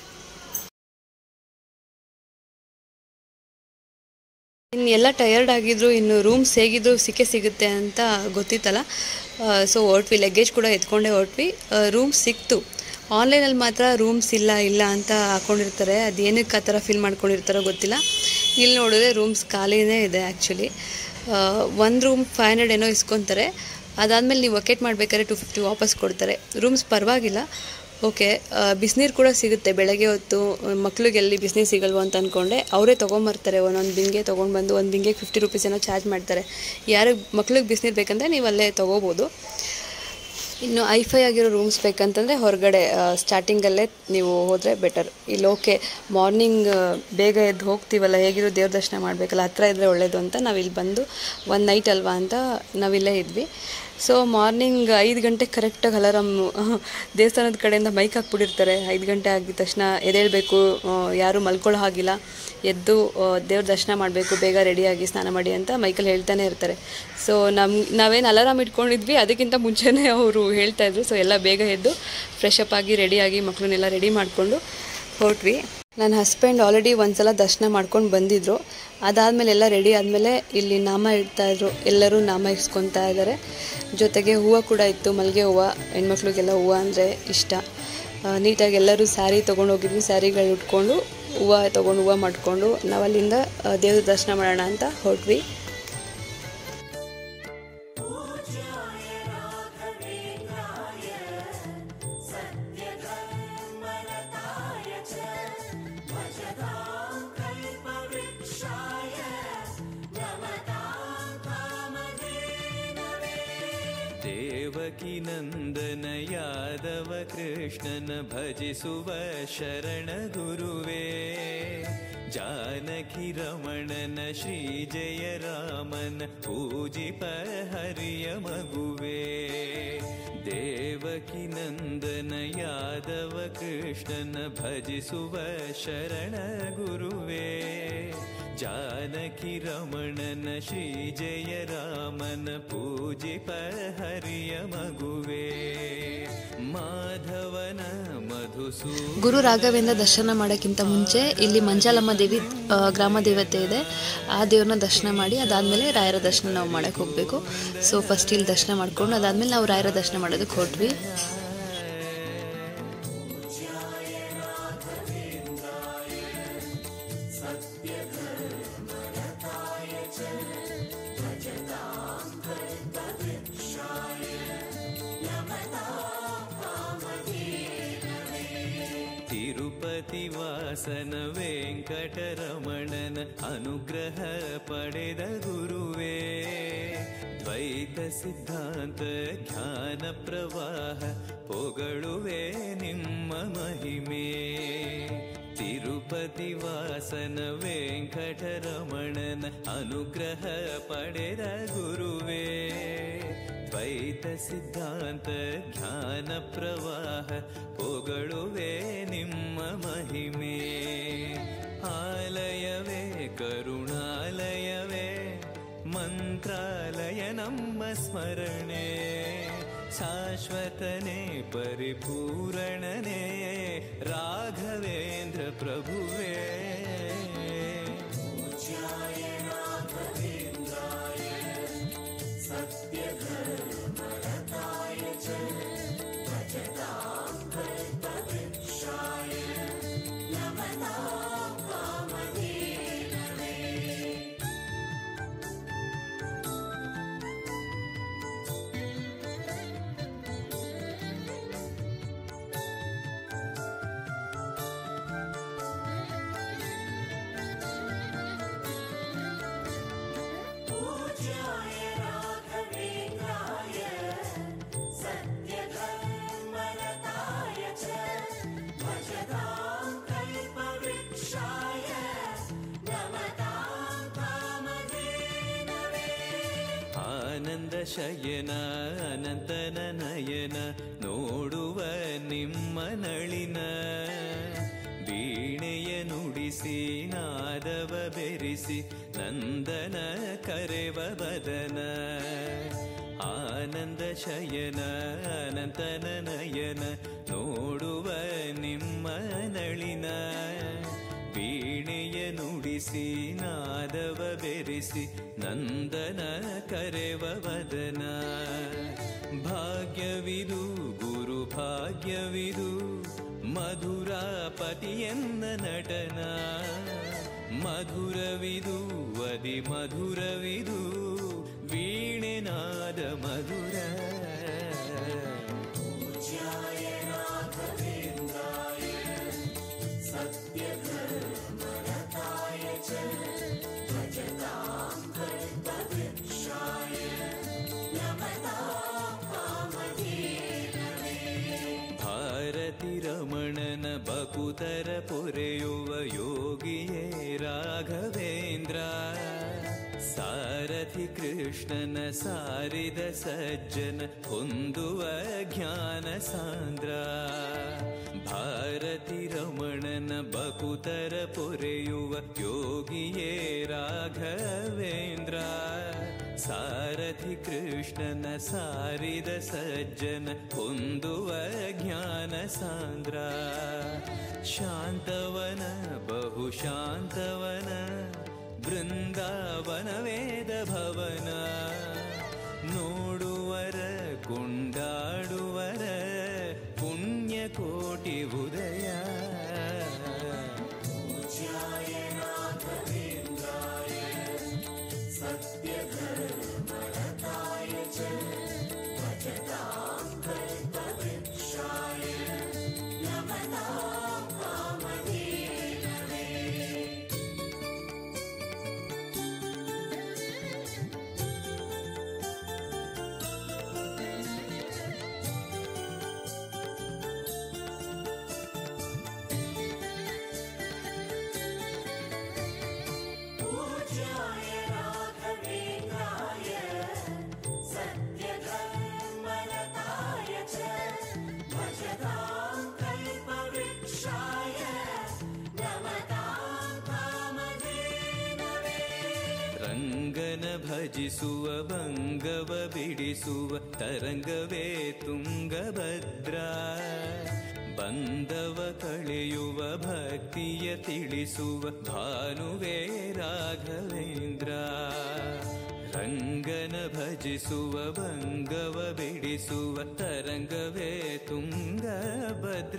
ಇನ್ನು ಎಲ್ಲ ಟಯರ್ಡ್ ಆಗಿದ್ರು ಇನ್ನು ರೂಮ್ಸ್ ಹೇಗಿದ್ರು ಸಿಕ್ಕೇ ಸಿಗುತ್ತೆ ಅಂತ ಗೊತ್ತಿತ್ತಲ್ಲ ಸೊ ಹೊರಟ್ವಿ ಲಗೇಜ್ ಕೂಡ ಎತ್ಕೊಂಡೇ ಹೊರಟ್ವಿ ರೂಮ್ ಸಿಕ್ತು ಆನ್ಲೈನಲ್ಲಿ ಮಾತ್ರ ರೂಮ್ಸ್ ಇಲ್ಲ ಇಲ್ಲ ಅಂತ ಹಾಕ್ಕೊಂಡಿರ್ತಾರೆ ಅದು ಏನಕ್ಕೆ ಆ ಥರ ಫಿಲ್ ಮಾಡ್ಕೊಂಡಿರ್ತಾರೋ ಗೊತ್ತಿಲ್ಲ ಇಲ್ಲಿ ನೋಡಿದ್ರೆ ರೂಮ್ಸ್ ಖಾಲಿನೇ ಇದೆ ಆ್ಯಕ್ಚುಲಿ ಒಂದು ರೂಮ್ ಫೈವ್ ಹಂಡ್ರೆಡ್ ಏನೋ ಇಸ್ಕೊತಾರೆ ಅದಾದಮೇಲೆ ನೀವು ವಕೆಟ್ ಮಾಡಬೇಕಾದ್ರೆ ಟು ಫಿಫ್ಟಿ ವಾಪಸ್ ಕೊಡ್ತಾರೆ ರೂಮ್ಸ್ ಪರವಾಗಿಲ್ಲ ಓಕೆ ಬಿಸಿನೀರು ಕೂಡ ಸಿಗುತ್ತೆ ಬೆಳಗ್ಗೆ ಹೊತ್ತು ಮಕ್ಳಿಗೆ ಎಲ್ಲಿ ಬಿಸಿನೀರು ಸಿಗಲ್ವೋ ಅಂತ ಅಂದ್ಕೊಂಡೆ ಅವರೇ ತೊಗೊಂಬರ್ತಾರೆ ಒಂದೊಂದು ಬಿಂಗೆ ತೊಗೊಂಡ್ಬಂದು ಒಂದು ಬಿಂಗೆಗೆ ಫಿಫ್ಟಿ ರುಪೀಸ್ ಏನೋ ಚಾರ್ಜ್ ಮಾಡ್ತಾರೆ ಯಾರಿಗೆ ಮಕ್ಳಿಗೆ ಬಿಸಿನೀರು ಬೇಕಂದರೆ ನೀವು ಅಲ್ಲೇ ತೊಗೋಬೋದು ಇನ್ನು ಐಫೈ ಆಗಿರೋ ರೂಮ್ಸ್ ಬೇಕಂತಂದರೆ ಹೊರಗಡೆ ಸ್ಟಾರ್ಟಿಂಗಲ್ಲೇ ನೀವು ಹೋದರೆ ಬೆಟರ್ ಇಲ್ಲಿ ಓಕೆ ಮಾರ್ನಿಂಗ್ ಬೇಗ ಎದ್ದು ಹೋಗ್ತೀವಲ್ಲ ಹೇಗಿರೋ ದೇವ್ರ ದರ್ಶನ ಮಾಡಬೇಕಲ್ಲ ಹತ್ರ ಇದ್ದರೆ ಒಳ್ಳೇದು ಅಂತ ನಾವು ಇಲ್ಲಿ ಬಂದು ಒಂದು ನೈಟ್ ಅಲ್ವಾ ಅಂತ ನಾವಿಲ್ಲೇ ಇದ್ವಿ ಸೊ ಮಾರ್ನಿಂಗ್ ಐದು ಗಂಟೆ ಕರೆಕ್ಟಾಗಿ ಅಲಾರಾಮ್ ದೇವಸ್ಥಾನದ ಕಡೆಯಿಂದ ಮೈಕ್ ಹಾಕ್ಬಿಟ್ಟಿರ್ತಾರೆ ಐದು ಗಂಟೆ ಆಗಿದ ತಕ್ಷಣ ಎದ್ದೇಳಬೇಕು ಯಾರು ಮಲ್ಕೊಳ್ಳೋ ಹಾಗಿಲ್ಲ ಎದ್ದು ದೇವ್ರ ದರ್ಶನ ಮಾಡಬೇಕು ಬೇಗ ರೆಡಿಯಾಗಿ ಸ್ನಾನ ಮಾಡಿ ಅಂತ ಮೈಕಲ್ಲಿ ಹೇಳ್ತಾನೆ ಇರ್ತಾರೆ ಸೊ ನಮ್ಮ ನಾವೇನು ಅಲಾರಾಮ್ ಇಟ್ಕೊಂಡಿದ್ವಿ ಅದಕ್ಕಿಂತ ಮುಂಚೆನೇ ಅವರು ಹೇಳ್ತಾ ಇದ್ರು ಸೊ ಎಲ್ಲ ಬೇಗ ಎದ್ದು ಫ್ರೆಶ್ ಅಪ್ ಆಗಿ ರೆಡಿಯಾಗಿ ಮಕ್ಕಳನ್ನೆಲ್ಲ ರೆಡಿ ಮಾಡಿಕೊಂಡು ಹೊರಟ್ವಿ ನನ್ನ ಹಸ್ಬೆಂಡ್ ಆಲ್ರೆಡಿ ಒಂದ್ಸಲ ದರ್ಶನ ಮಾಡ್ಕೊಂಡು ಬಂದಿದ್ರು ಅದಾದಮೇಲೆ ಎಲ್ಲ ರೆಡಿ ಆದಮೇಲೆ ಇಲ್ಲಿ ನಾಮ ಇಡ್ತಾಯಿದ್ರು ಎಲ್ಲರೂ ನಾಮ ಇಡ್ಸ್ಕೊತಾ ಇದ್ದಾರೆ ಜೊತೆಗೆ ಹೂವು ಕೂಡ ಇತ್ತು ಮಲ್ಲಿಗೆ ಹೂವು ಹೆಣ್ಮಕ್ಳಿಗೆಲ್ಲ ಹೂವು ಅಂದರೆ ಇಷ್ಟ ಆ, ನೀಟಾಗಿ ಎಲ್ಲರೂ ಸ್ಯಾರಿ ತೊಗೊಂಡು ಹೋಗಿದ್ವಿ ಸ್ಯಾರಿಗಳು ಉಟ್ಕೊಂಡು ಹೂವು ತೊಗೊಂಡು ಹೂವು ಮಾಡಿಕೊಂಡು ನಾವು ಅಲ್ಲಿಂದ ಆ, ದೇವ್ರ ದರ್ಶನ ಮಾಡೋಣ ಅಂತ ಹೊರಟ್ವಿ ದೇವಕಿ ನಂದನ ಯಾದವ ಕೃಷ್ಣನ ಭಜಿಸುವ ಶರಣ ಗುರುವೇ ಜಾನಕಿ ರಮಣನ ಶ್ರೀ ಜಯ ರಾಮನ ಪೂಜಿಪ ಹರಿಯ ಮಗುವೇ ದೇವಕಿ ನಂದನ ಯಾದವ ಕೃಷ್ಣನ ಭಜಿಸುವ ಶರಣ ಗುರುವೇ ಜಾನಕಿ ರಮಣನ ಶ್ರೀ ಜಯ ರಾಮನ ಪೂಜಿಪ ಹರಿಯ ಮಗುವೇ ಮಾಧವನ ಮಧುಸೂ ಗುರು ರಾಘವೇಂದ್ರ ದರ್ಶನ ಮಾಡೋಕ್ಕಿಂತ ಮುಂಚೆ ಇಲ್ಲಿ ಮಂಜಾಲಮ್ಮ ದೇವಿ ಆ, ಗ್ರಾಮ ದೇವತೆ ಇದೆ ಆ ದೇವ್ರನ್ನ ದರ್ಶನ ಮಾಡಿ ಅದಾದಮೇಲೆ ರಾಯರ ದರ್ಶನ ನಾವು ಮಾಡೋಕ್ಕೆ ಹೋಗಬೇಕು ಸೊ ಫಸ್ಟ್ ಇಲ್ಲಿ ದರ್ಶನ ಮಾಡ್ಕೊಂಡು ಅದಾದಮೇಲೆ ನಾವು ರಾಯರ ದರ್ಶನ ಮಾಡೋದಕ್ಕೆ ಹೊರಟ್ವಿ ತಿರುಪತಿ ವಾಸನ ವೆಂಕಟರಮಣನ ಅನುಗ್ರಹ ಪಡೆದ ಗುರುವೇ ದ್ವೈತ ಸಿದ್ಧಾಂತ ಜ್ಞಾನ ಪ್ರವಾಹ ಪೊಗಳುವೆ ನಿಮ್ಮ ಮಹಿಮೆ ತಿರುಪತಿ ವಾಸನ ವೆಂಕಟರಮಣನ ಅನುಗ್ರಹ ಪಡೆದ ಗುರುವೇ ದ್ವೈತ ಸಿದ್ಧಾಂತ ಜ್ಞಾನ ಪ್ರವಾಹ ಪೊಗಳುವೆ ನಿಮ್ಮ ಮಹಿಮೆ ಆಲಯವೇ ಕರುಣಾಲಯವೇ ಮಂತ್ರಾಲಯ ನಮ್ಮ ಸ್ಮರಣೆ ಶಾಶ್ವತನೇ ಪರಿಪೂರಣನೇ ರಾಘವೇಂದ್ರ ಪ್ರಭುವೇ ಆನಂದ ಶಯನ ಅನಂತನ ನಯನ ನೋಡುವ ನಿಮ್ಮ ನಳಿನ ವೀಣೆಯ ನುಡಿಸಿ ನಾದವ ಬೆರೆಸಿ ನಂದನ ಕರೆವ ಬದನ ಆನಂದ ಶಯನ ಅನಂತನ ನಯನ ನೋಡುವ ನಿಮ್ಮ ನಳಿನ ವೀಣೆಯ ನುಡಿಸಿ ನಾದವ ಬೆರೆಸಿ ನಂದನ ಕರೆವ ವದನ ಭಾಗ್ಯವಿದು ಗುರು ಭಾಗ್ಯವಿದು ಮಧುರಾಪತಿಯನ್ನ ನಟನ ಮಧುರವಿದು ಅದಿ ಮಧುರವಿದು ವೀಣೆನಾದ ಮಧುರ ಬಕುತರ ಪೊರೆಯುವ ಯೋಗಿಯೇ ರಾಘವೇಂದ್ರ ಸಾರಥಿ ಕೃಷ್ಣನ ಸಾರಿದ ಸಜ್ಜನ ಹೊಂದುವ ಜ್ಞಾನ ಸಾಂದ್ರ ಭಾರತಿ ರಮಣನ ಬಕುತರ ಪೊರೆಯುವ ಯೋಗಿಯೇ ರಾಘವೇಂದ್ರ ಸಾರಥಿ ಕೃಷ್ಣನ ಸಾರಿದ ಸಜ್ಜನ ಹೊಂದುವ ಜ್ಞಾನ ಸಾಂದ್ರ ಶಾಂತವನ ಬಹು ಶಾಂತವನ ಬೃಂದಾವನ ವೇದ ಭವನ ನೋಡುವರ ಕೊಂಡಾಡುವರ ಪುಣ್ಯ ಕೋಟಿ ಉದಯ ರಂಗನ ಭಜಿಸುವ ಭಂಗವ ಬಿಡಿಸುವ ತರಂಗವೇ ತುಂಗಭದ್ರ ಬಂದವ ಕಳೆಯುವ ಭಕ್ತಿಯ ತಿಳಿಸುವ ಭಾನುವೇ ರಾಘವೇಂದ್ರ ರಂಗನ ಭಜಿಸುವ ಭಂಗವ ಬಿಡಿಸುವ ತರಂಗವೇ ತುಂಗಭದ್ರ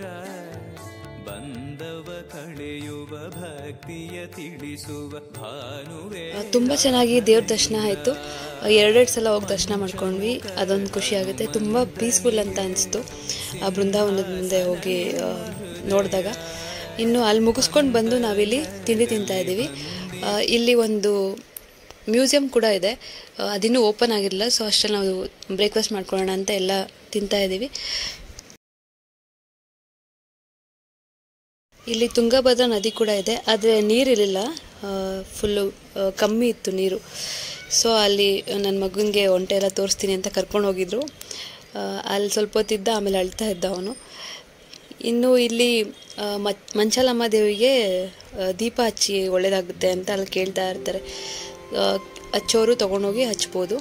ಬಂದವ ಕಳೆಯುವ ಭಕ್ತಿಯ ತಿಳಿಸುವ ಭಾನುವೇ ತುಂಬ ಚೆನ್ನಾಗಿ ದೇವ್ರ ದರ್ಶನ ಆಯಿತು ಎರಡೆರಡು ಸಲ ಹೋಗಿ ದರ್ಶನ ಮಾಡ್ಕೊಂಡ್ವಿ ಅದೊಂದು ಖುಷಿ ಆಗುತ್ತೆ ತುಂಬ ಪೀಸ್ಫುಲ್ ಅಂತ ಅನಿಸ್ತು ಆ ಬೃಂದಾವನದ ಮುಂದೆ ಹೋಗಿ ಆ, ನೋಡಿದಾಗ ಇನ್ನು ಅಲ್ಲಿ ಮುಗಿಸ್ಕೊಂಡು ಬಂದು ನಾವಿಲ್ಲಿ ತಿಂಡಿ ತಿಂತಾ ಇದ್ದೀವಿ ಆ, ಇಲ್ಲಿ ಒಂದು ಮ್ಯೂಸಿಯಂ ಕೂಡ ಇದೆ ಆ, ಅದಿನ್ನೂ ಓಪನ್ ಆಗಿರಲಿಲ್ಲ ಸೊ ಅಷ್ಟರಲ್ಲಿ ನಾವು ಬ್ರೇಕ್ಫಾಸ್ಟ್ ಮಾಡ್ಕೊಳ್ಳೋಣ ಅಂತ ಎಲ್ಲ ತಿಂತಾ ಇದ್ದೀವಿ ಇಲ್ಲಿ ತುಂಗಭದ್ರಾ ನದಿ ಕೂಡ ಇದೆ ಆದರೆ ನೀರಿರಲಿಲ್ಲ ಫುಲ್ಲು ಕಮ್ಮಿ ಇತ್ತು ನೀರು ಸೊ ಅಲ್ಲಿ ನನ್ನ ಮಗನಿಗೆ ಒಂಟೆ ಎಲ್ಲ ತೋರಿಸ್ತೀನಿ ಅಂತ ಕರ್ಕೊಂಡು ಹೋಗಿದ್ರು ಆ, ಅಲ್ಲಿ ಸ್ವಲ್ಪ ಹೊತ್ತಿದ್ದ ಆಮೇಲೆ ಅಳ್ತಾ ಇದ್ದ ಅವನು ಇನ್ನು ಇಲ್ಲಿ ಆ, ಮಚ್ ಮಂಚಾಲಮ್ಮ ದೇವಿಗೆ ಆ, ದೀಪ ಹಚ್ಚಿ ಒಳ್ಳೇದಾಗುತ್ತೆ ಅಂತ ಅಲ್ಲಿ ಕೇಳ್ತಾ ಇರ್ತಾರೆ ಆ, ಹಚ್ಚೋರು ತೊಗೊಂಡೋಗಿ ಹಚ್ಬೋದು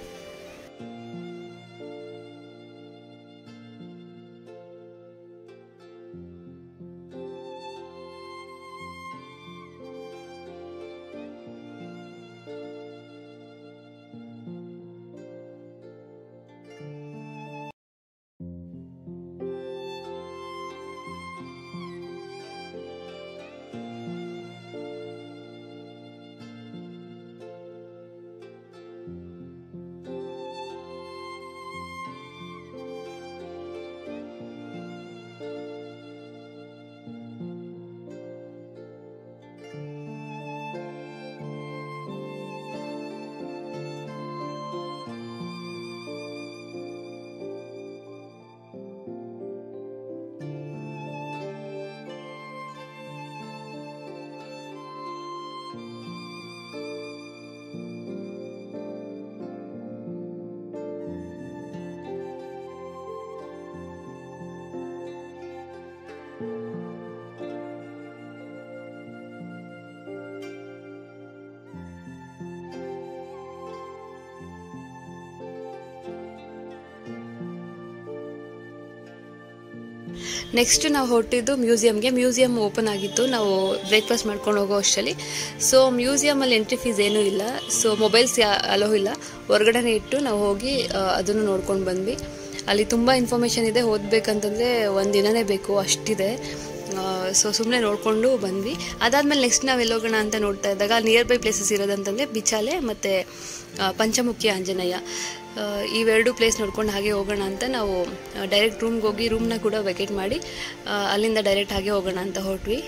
ನೆಕ್ಸ್ಟ್ ನಾವು ಹೊರಟಿದ್ದು ಮ್ಯೂಸಿಯಮ್ಗೆ ಮ್ಯೂಸಿಯಂ ಓಪನ್ ಆಗಿತ್ತು ನಾವು ಬ್ರೇಕ್ಫಾಸ್ಟ್ ಮಾಡ್ಕೊಂಡು ಹೋಗೋ ಅಷ್ಟರಲ್ಲಿ ಸೊ ಮ್ಯೂಸಿಯಮಲ್ಲಿ ಎಂಟ್ರಿ ಫೀಸ್ ಏನೂ ಇಲ್ಲ ಸೊ ಮೊಬೈಲ್ಸ್ ಅಲೋ ಇಲ್ಲ ಹೊರಗಡೆನೇ ಇಟ್ಟು ನಾವು ಹೋಗಿ ಆ, ಅದನ್ನು ನೋಡ್ಕೊಂಡು ಬಂದ್ವಿ ಅಲ್ಲಿ ತುಂಬ ಇನ್ಫಾರ್ಮೇಷನ್ ಇದೆ ಓದಬೇಕಂತಂದರೆ ಒಂದು ದಿನನೇ ಬೇಕು ಅಷ್ಟಿದೆ ಸೊ ಸುಮ್ಮನೆ ನೋಡಿಕೊಂಡು ಬಂದ್ವಿ ಅದಾದಮೇಲೆ ನೆಕ್ಸ್ಟ್ ನಾವು ಎಲ್ಲೋಗೋಣ ಅಂತ ನೋಡ್ತಾ ಇದ್ದಾಗ ನಿಯರ್ ಬೈ ಪ್ಲೇಸಸ್ ಇರೋದಂತಂದರೆ ಬಿಚಾಲೆ ಮತ್ತು ಪಂಚಮುಖಿ ಆಂಜನೇಯ ಆ, ಇವೆರಡು ಪ್ಲೇಸ್ ನೋಡ್ಕೊಂಡು ಹಾಗೆ ಹೋಗೋಣ ಅಂತ ನಾವು ಡೈರೆಕ್ಟ್ ರೂಮ್ಗೆ ಹೋಗಿ ರೂಮ್ನ ಕೂಡ ವೆಕೇಟ್ ಮಾಡಿ ಆ, ಅಲ್ಲಿಂದ ಡೈರೆಕ್ಟ್ ಹಾಗೆ ಹೋಗೋಣ ಅಂತ ಹೊರಟ್ವಿ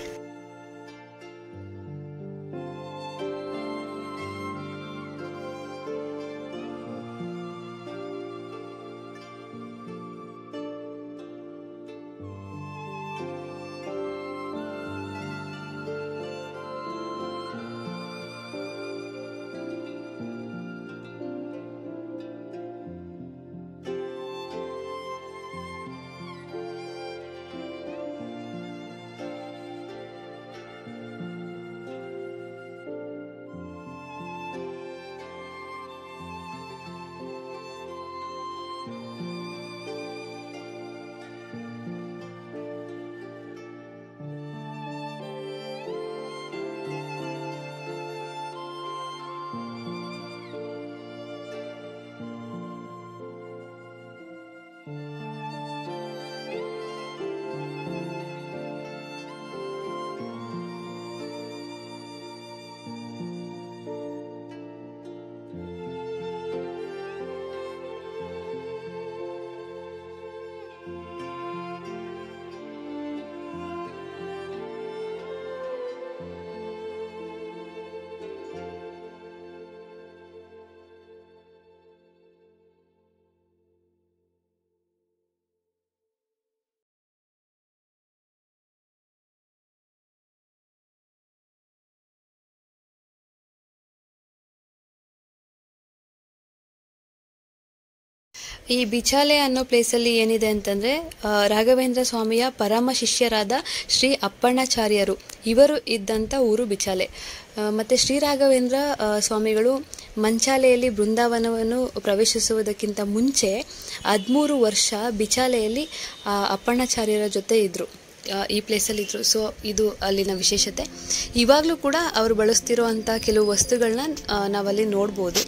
ಈ ಬಿಚಾಲೆ ಅನ್ನೋ ಪ್ಲೇಸಲ್ಲಿ ಏನಿದೆ ಅಂತಂದರೆ ರಾಘವೇಂದ್ರ ಸ್ವಾಮಿಯ ಪರಮ ಶಿಷ್ಯರಾದ ಶ್ರೀ ಅಪ್ಪಣ್ಣಾಚಾರ್ಯರು ಇವರು ಇದ್ದಂಥ ಊರು ಬಿಚಾಲೆ ಆ, ಮತ್ತು ಶ್ರೀ ರಾಘವೇಂದ್ರ ಆ, ಸ್ವಾಮಿಗಳು ಮಂಚಾಲೆಯಲ್ಲಿ ಬೃಂದಾವನವನ್ನು ಪ್ರವೇಶಿಸುವುದಕ್ಕಿಂತ ಮುಂಚೆ ಹದಿಮೂರು ವರ್ಷ ಬಿಚಾಲೆಯಲ್ಲಿ ಆ, ಅಪ್ಪಣ್ಣಾಚಾರ್ಯರ ಜೊತೆ ಇದ್ದರು ಈ ಪ್ಲೇಸಲ್ಲಿ ಇದ್ರು ಸೊ ಇದು ಅಲ್ಲಿನ ವಿಶೇಷತೆ ಇವಾಗಲೂ ಕೂಡ ಅವರು ಬಳಸ್ತಿರೋವಂಥ ಕೆಲವು ವಸ್ತುಗಳನ್ನ ನಾವಲ್ಲಿ ನೋಡ್ಬೋದು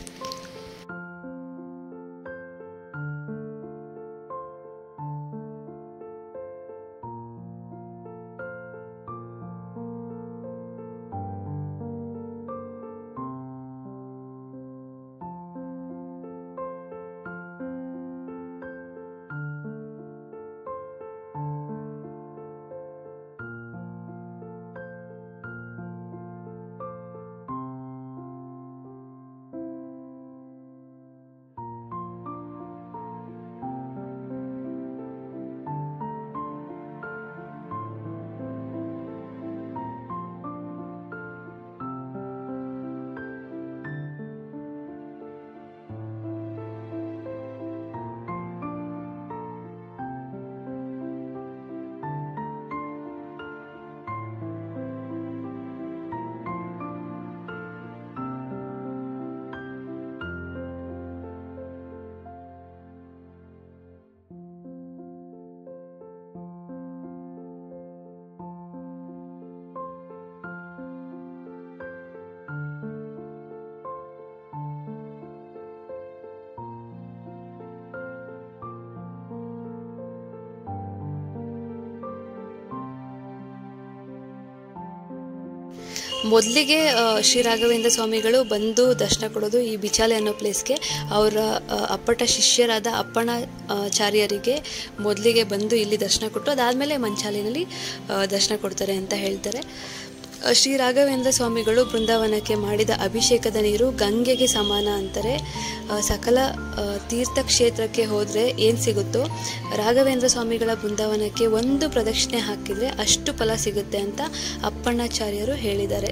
ಮೊದಲಿಗೆ ಶ್ರೀ ರಾಘವೇಂದ್ರ ಸ್ವಾಮಿಗಳು ಬಂದು ದರ್ಶನ ಕೊಡೋದು ಈ ಬಿಚಾಲೆ ಅನ್ನೋ ಪ್ಲೇಸ್ಗೆ ಅವರ ಆ, ಅಪ್ಪಟ ಶಿಷ್ಯರಾದ ಅಪ್ಪಣ ಆ, ಚಾರ್ಯರಿಗೆ ಮೊದಲಿಗೆ ಬಂದು ಇಲ್ಲಿ ದರ್ಶನ ಕೊಟ್ಟು ಅದಾದಮೇಲೆ ಮಂಚಾಲಿನಲ್ಲಿ ಆ, ದರ್ಶನ ಕೊಡ್ತಾರೆ ಅಂತ ಹೇಳ್ತಾರೆ ಆ, ಶ್ರೀ ರಾಘವೇಂದ್ರ ಸ್ವಾಮಿಗಳು ಬೃಂದಾವನಕ್ಕೆ ಮಾಡಿದ ಅಭಿಷೇಕದ ನೀರು ಗಂಗೆಗೆ ಸಮಾನ ಅಂತಾರೆ ಆ, ಸಕಲ ಆ, ತೀರ್ಥಕ್ಷೇತ್ರಕ್ಕೆ ಹೋದರೆ ಏನು ಸಿಗುತ್ತೋ ರಾಘವೇಂದ್ರ ಸ್ವಾಮಿಗಳ ಬೃಂದಾವನಕ್ಕೆ ಒಂದು ಪ್ರದಕ್ಷಿಣೆ ಹಾಕಿದರೆ ಅಷ್ಟು ಫಲ ಸಿಗುತ್ತೆ ಅಂತ ಅಪ್ಪಣ್ಣಾಚಾರ್ಯರು ಹೇಳಿದ್ದಾರೆ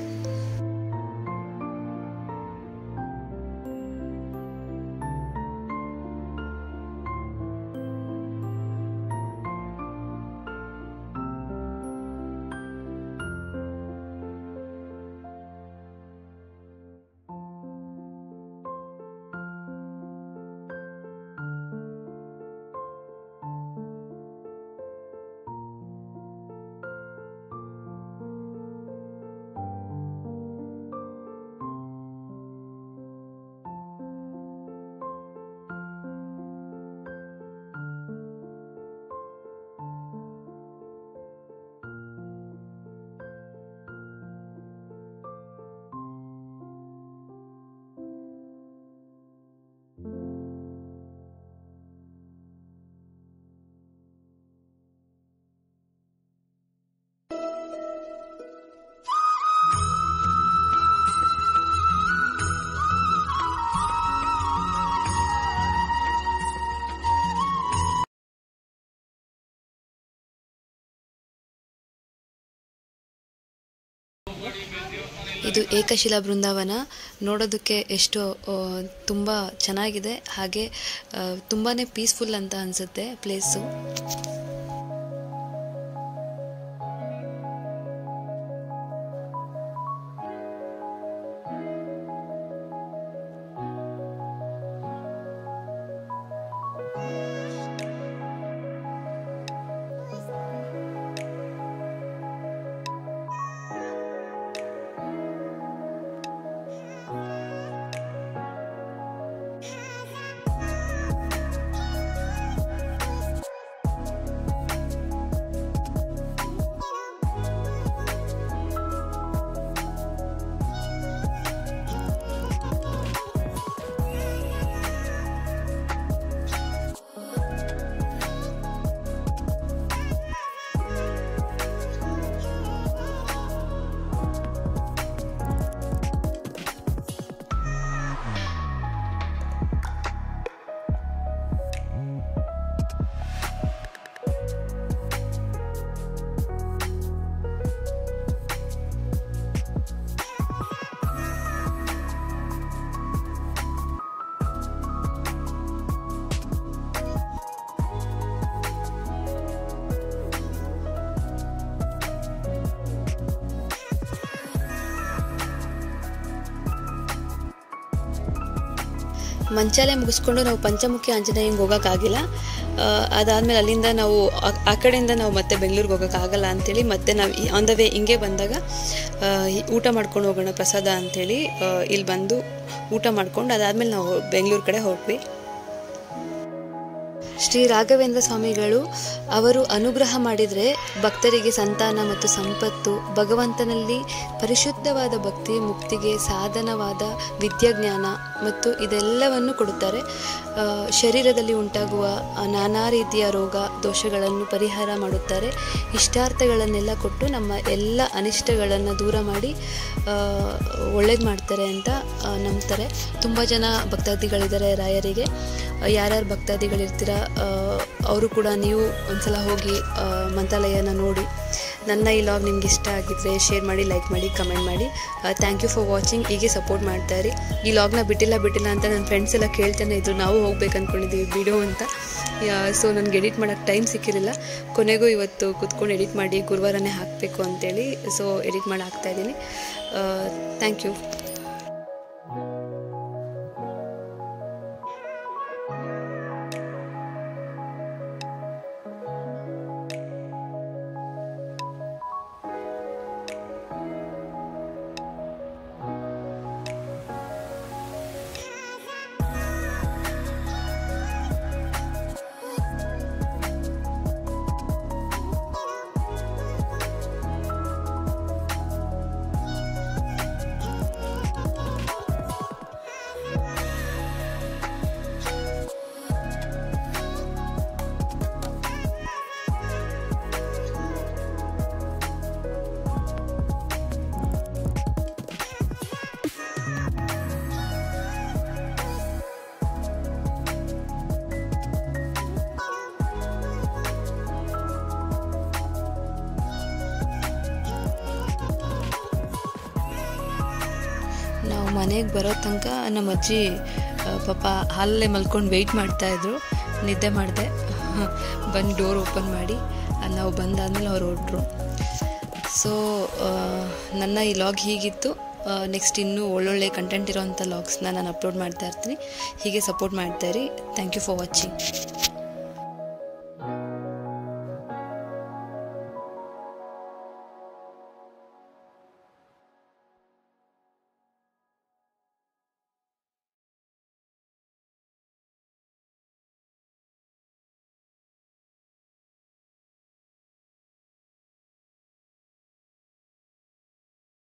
ಇದು ಏಕಶಿಲಾ ಬೃಂದಾವನ ನೋಡೋದಕ್ಕೆ ಎಷ್ಟು ಆ, ತುಂಬ ಚೆನ್ನಾಗಿದೆ ಹಾಗೆ ತುಂಬಾ ಪೀಸ್ಫುಲ್ ಅಂತ ಅನಿಸುತ್ತೆ ಪ್ಲೇಸು ಮಂಚಾಲೆ ಮುಗಿಸ್ಕೊಂಡು ನಾವು ಪಂಚಮುಖಿ ಆಂಜನೇಯಂಗೆ ಹೋಗೋಕ್ಕಾಗಿಲ್ಲ ಅದಾದಮೇಲೆ ಅಲ್ಲಿಂದ ನಾವು ಆ- ಆ ಕಡೆಯಿಂದ ನಾವು ಮತ್ತೆ ಬೆಂಗಳೂರಿಗೆ ಹೋಗೋಕ್ಕಾಗಲ್ಲ ಅಂಥೇಳಿ ಮತ್ತೆ ನಾವು ಆನ್ ದ ವೇ ಹಿಂಗೆ ಬಂದಾಗ ಆ, ಈ ಊಟ ಮಾಡ್ಕೊಂಡು ಹೋಗೋಣ ಪ್ರಸಾದ ಅಂಥೇಳಿ ಇಲ್ಲಿ ಬಂದು ಊಟ ಮಾಡ್ಕೊಂಡು ಅದಾದಮೇಲೆ ನಾವು ಬೆಂಗಳೂರು ಕಡೆ ಹೊರಟ್ವಿ ಶ್ರೀ ರಾಘವೇಂದ್ರ ಸ್ವಾಮಿಗಳು ಅವರು ಅನುಗ್ರಹ ಮಾಡಿದರೆ ಭಕ್ತರಿಗೆ ಸಂತಾನ ಮತ್ತು ಸಂಪತ್ತು ಭಗವಂತನಲ್ಲಿ ಪರಿಶುದ್ಧವಾದ ಭಕ್ತಿ ಮುಕ್ತಿಗೆ ಸಾಧನವಾದ ವಿದ್ಯಾಜ್ಞಾನ ಮತ್ತು ಇದೆಲ್ಲವನ್ನು ಕೊಡುತ್ತಾರೆ ಆ, ಶರೀರದಲ್ಲಿ ಉಂಟಾಗುವ ಆ ನಾನಾ ರೀತಿಯ ರೋಗ ದೋಷಗಳನ್ನು ಪರಿಹಾರ ಮಾಡುತ್ತಾರೆ ಇಷ್ಟಾರ್ಥಗಳನ್ನೆಲ್ಲ ಕೊಟ್ಟು ನಮ್ಮ ಎಲ್ಲ ಅನಿಷ್ಟಗಳನ್ನು ದೂರ ಮಾಡಿ ಒಳ್ಳೇದು ಮಾಡ್ತಾರೆ ಅಂತ ಆ, ನಂಬ್ತಾರೆ ತುಂಬ ಜನ ಭಕ್ತಾದಿಗಳಿದ್ದಾರೆ ರಾಯರಿಗೆ ಯಾರ್ಯಾರು ಭಕ್ತಾದಿಗಳಿರ್ತೀರ ಅವರು ಕೂಡ ನೀವು ಒಂದ್ಸಲ ಹೋಗಿ ಆ, ಮಂತ್ರಾಲಯನ ನೋಡಿ ನನ್ನ ಈ ಲಾಗ್ ನಿಮ್ಗೆ ಇಷ್ಟ ಆಗಿದ್ರೆ ಶೇರ್ ಮಾಡಿ ಲೈಕ್ ಮಾಡಿ ಕಮೆಂಟ್ ಮಾಡಿ ಥ್ಯಾಂಕ್ ಯು ಫಾರ್ ವಾಚಿಂಗ್ ಹೀಗೆ ಸಪೋರ್ಟ್ ಮಾಡ್ತಾ ಇರಿ ಈ ಲಾಗ್ನ ಬಿಟ್ಟಿಲ್ಲ ಬಿಟ್ಟಿಲ್ಲ ಅಂತ ನನ್ನ ಫ್ರೆಂಡ್ಸ್ ಎಲ್ಲ ಕೇಳ್ತಾನೆ ಇದ್ರು ನಾವು ಹೋಗ್ಬೇಕು ಅಂದ್ಕೊಂಡಿದ್ದೀವಿ ವಿಡಿಯೋ ಅಂತ ಸೊ ನನಗೆ ಎಡಿಟ್ ಮಾಡೋಕ್ಕೆ ಟೈಮ್ ಸಿಕ್ಕಿರಲಿಲ್ಲ ಕೊನೆಗೂ ಇವತ್ತು ಕುತ್ಕೊಂಡು ಎಡಿಟ್ ಮಾಡಿ ಗುರುವಾರನೇ ಹಾಕಬೇಕು ಅಂತೇಳಿ ಸೊ ಎಡಿಟ್ ಮಾಡಿ ಹಾಕ್ತಾ ಇದ್ದೀನಿ ಥ್ಯಾಂಕ್ ಯು ನಾವು ಮನೆಗೆ ಬರೋ ತನಕ ನಮ್ಮ ಅಜ್ಜಿ ಆ, ಪಾಪ ಹಾಲಲ್ಲೇ ಮಲ್ಕೊಂಡು ವೆಯ್ಟ್ ಮಾಡ್ತಾಯಿದ್ರು ನಿದ್ದೆ ಮಾಡಿದೆ ಬಂದು ಡೋರ್ ಓಪನ್ ಮಾಡಿ ಅದ್ ನಾವು ಬಂದಾದ್ಮೇಲೆ ಅವ್ರು ಹೊರಟ್ರು ಸೊ ನನ್ನ ಈ ಲಾಗ್ ಹೀಗಿತ್ತು ನೆಕ್ಸ್ಟ್ ಇನ್ನೂ ಒಳ್ಳೊಳ್ಳೆ ಕಂಟೆಂಟ್ ಇರೋವಂಥ ಲಾಗ್ಸ್ನ ನಾನು ಅಪ್ಲೋಡ್ ಮಾಡ್ತಾ ಇರ್ತೀನಿ ಹೀಗೆ ಸಪೋರ್ಟ್ ಮಾಡ್ತಾ ಇರಿ ಥ್ಯಾಂಕ್ ಯು ಫಾರ್ ವಾಚಿಂಗ್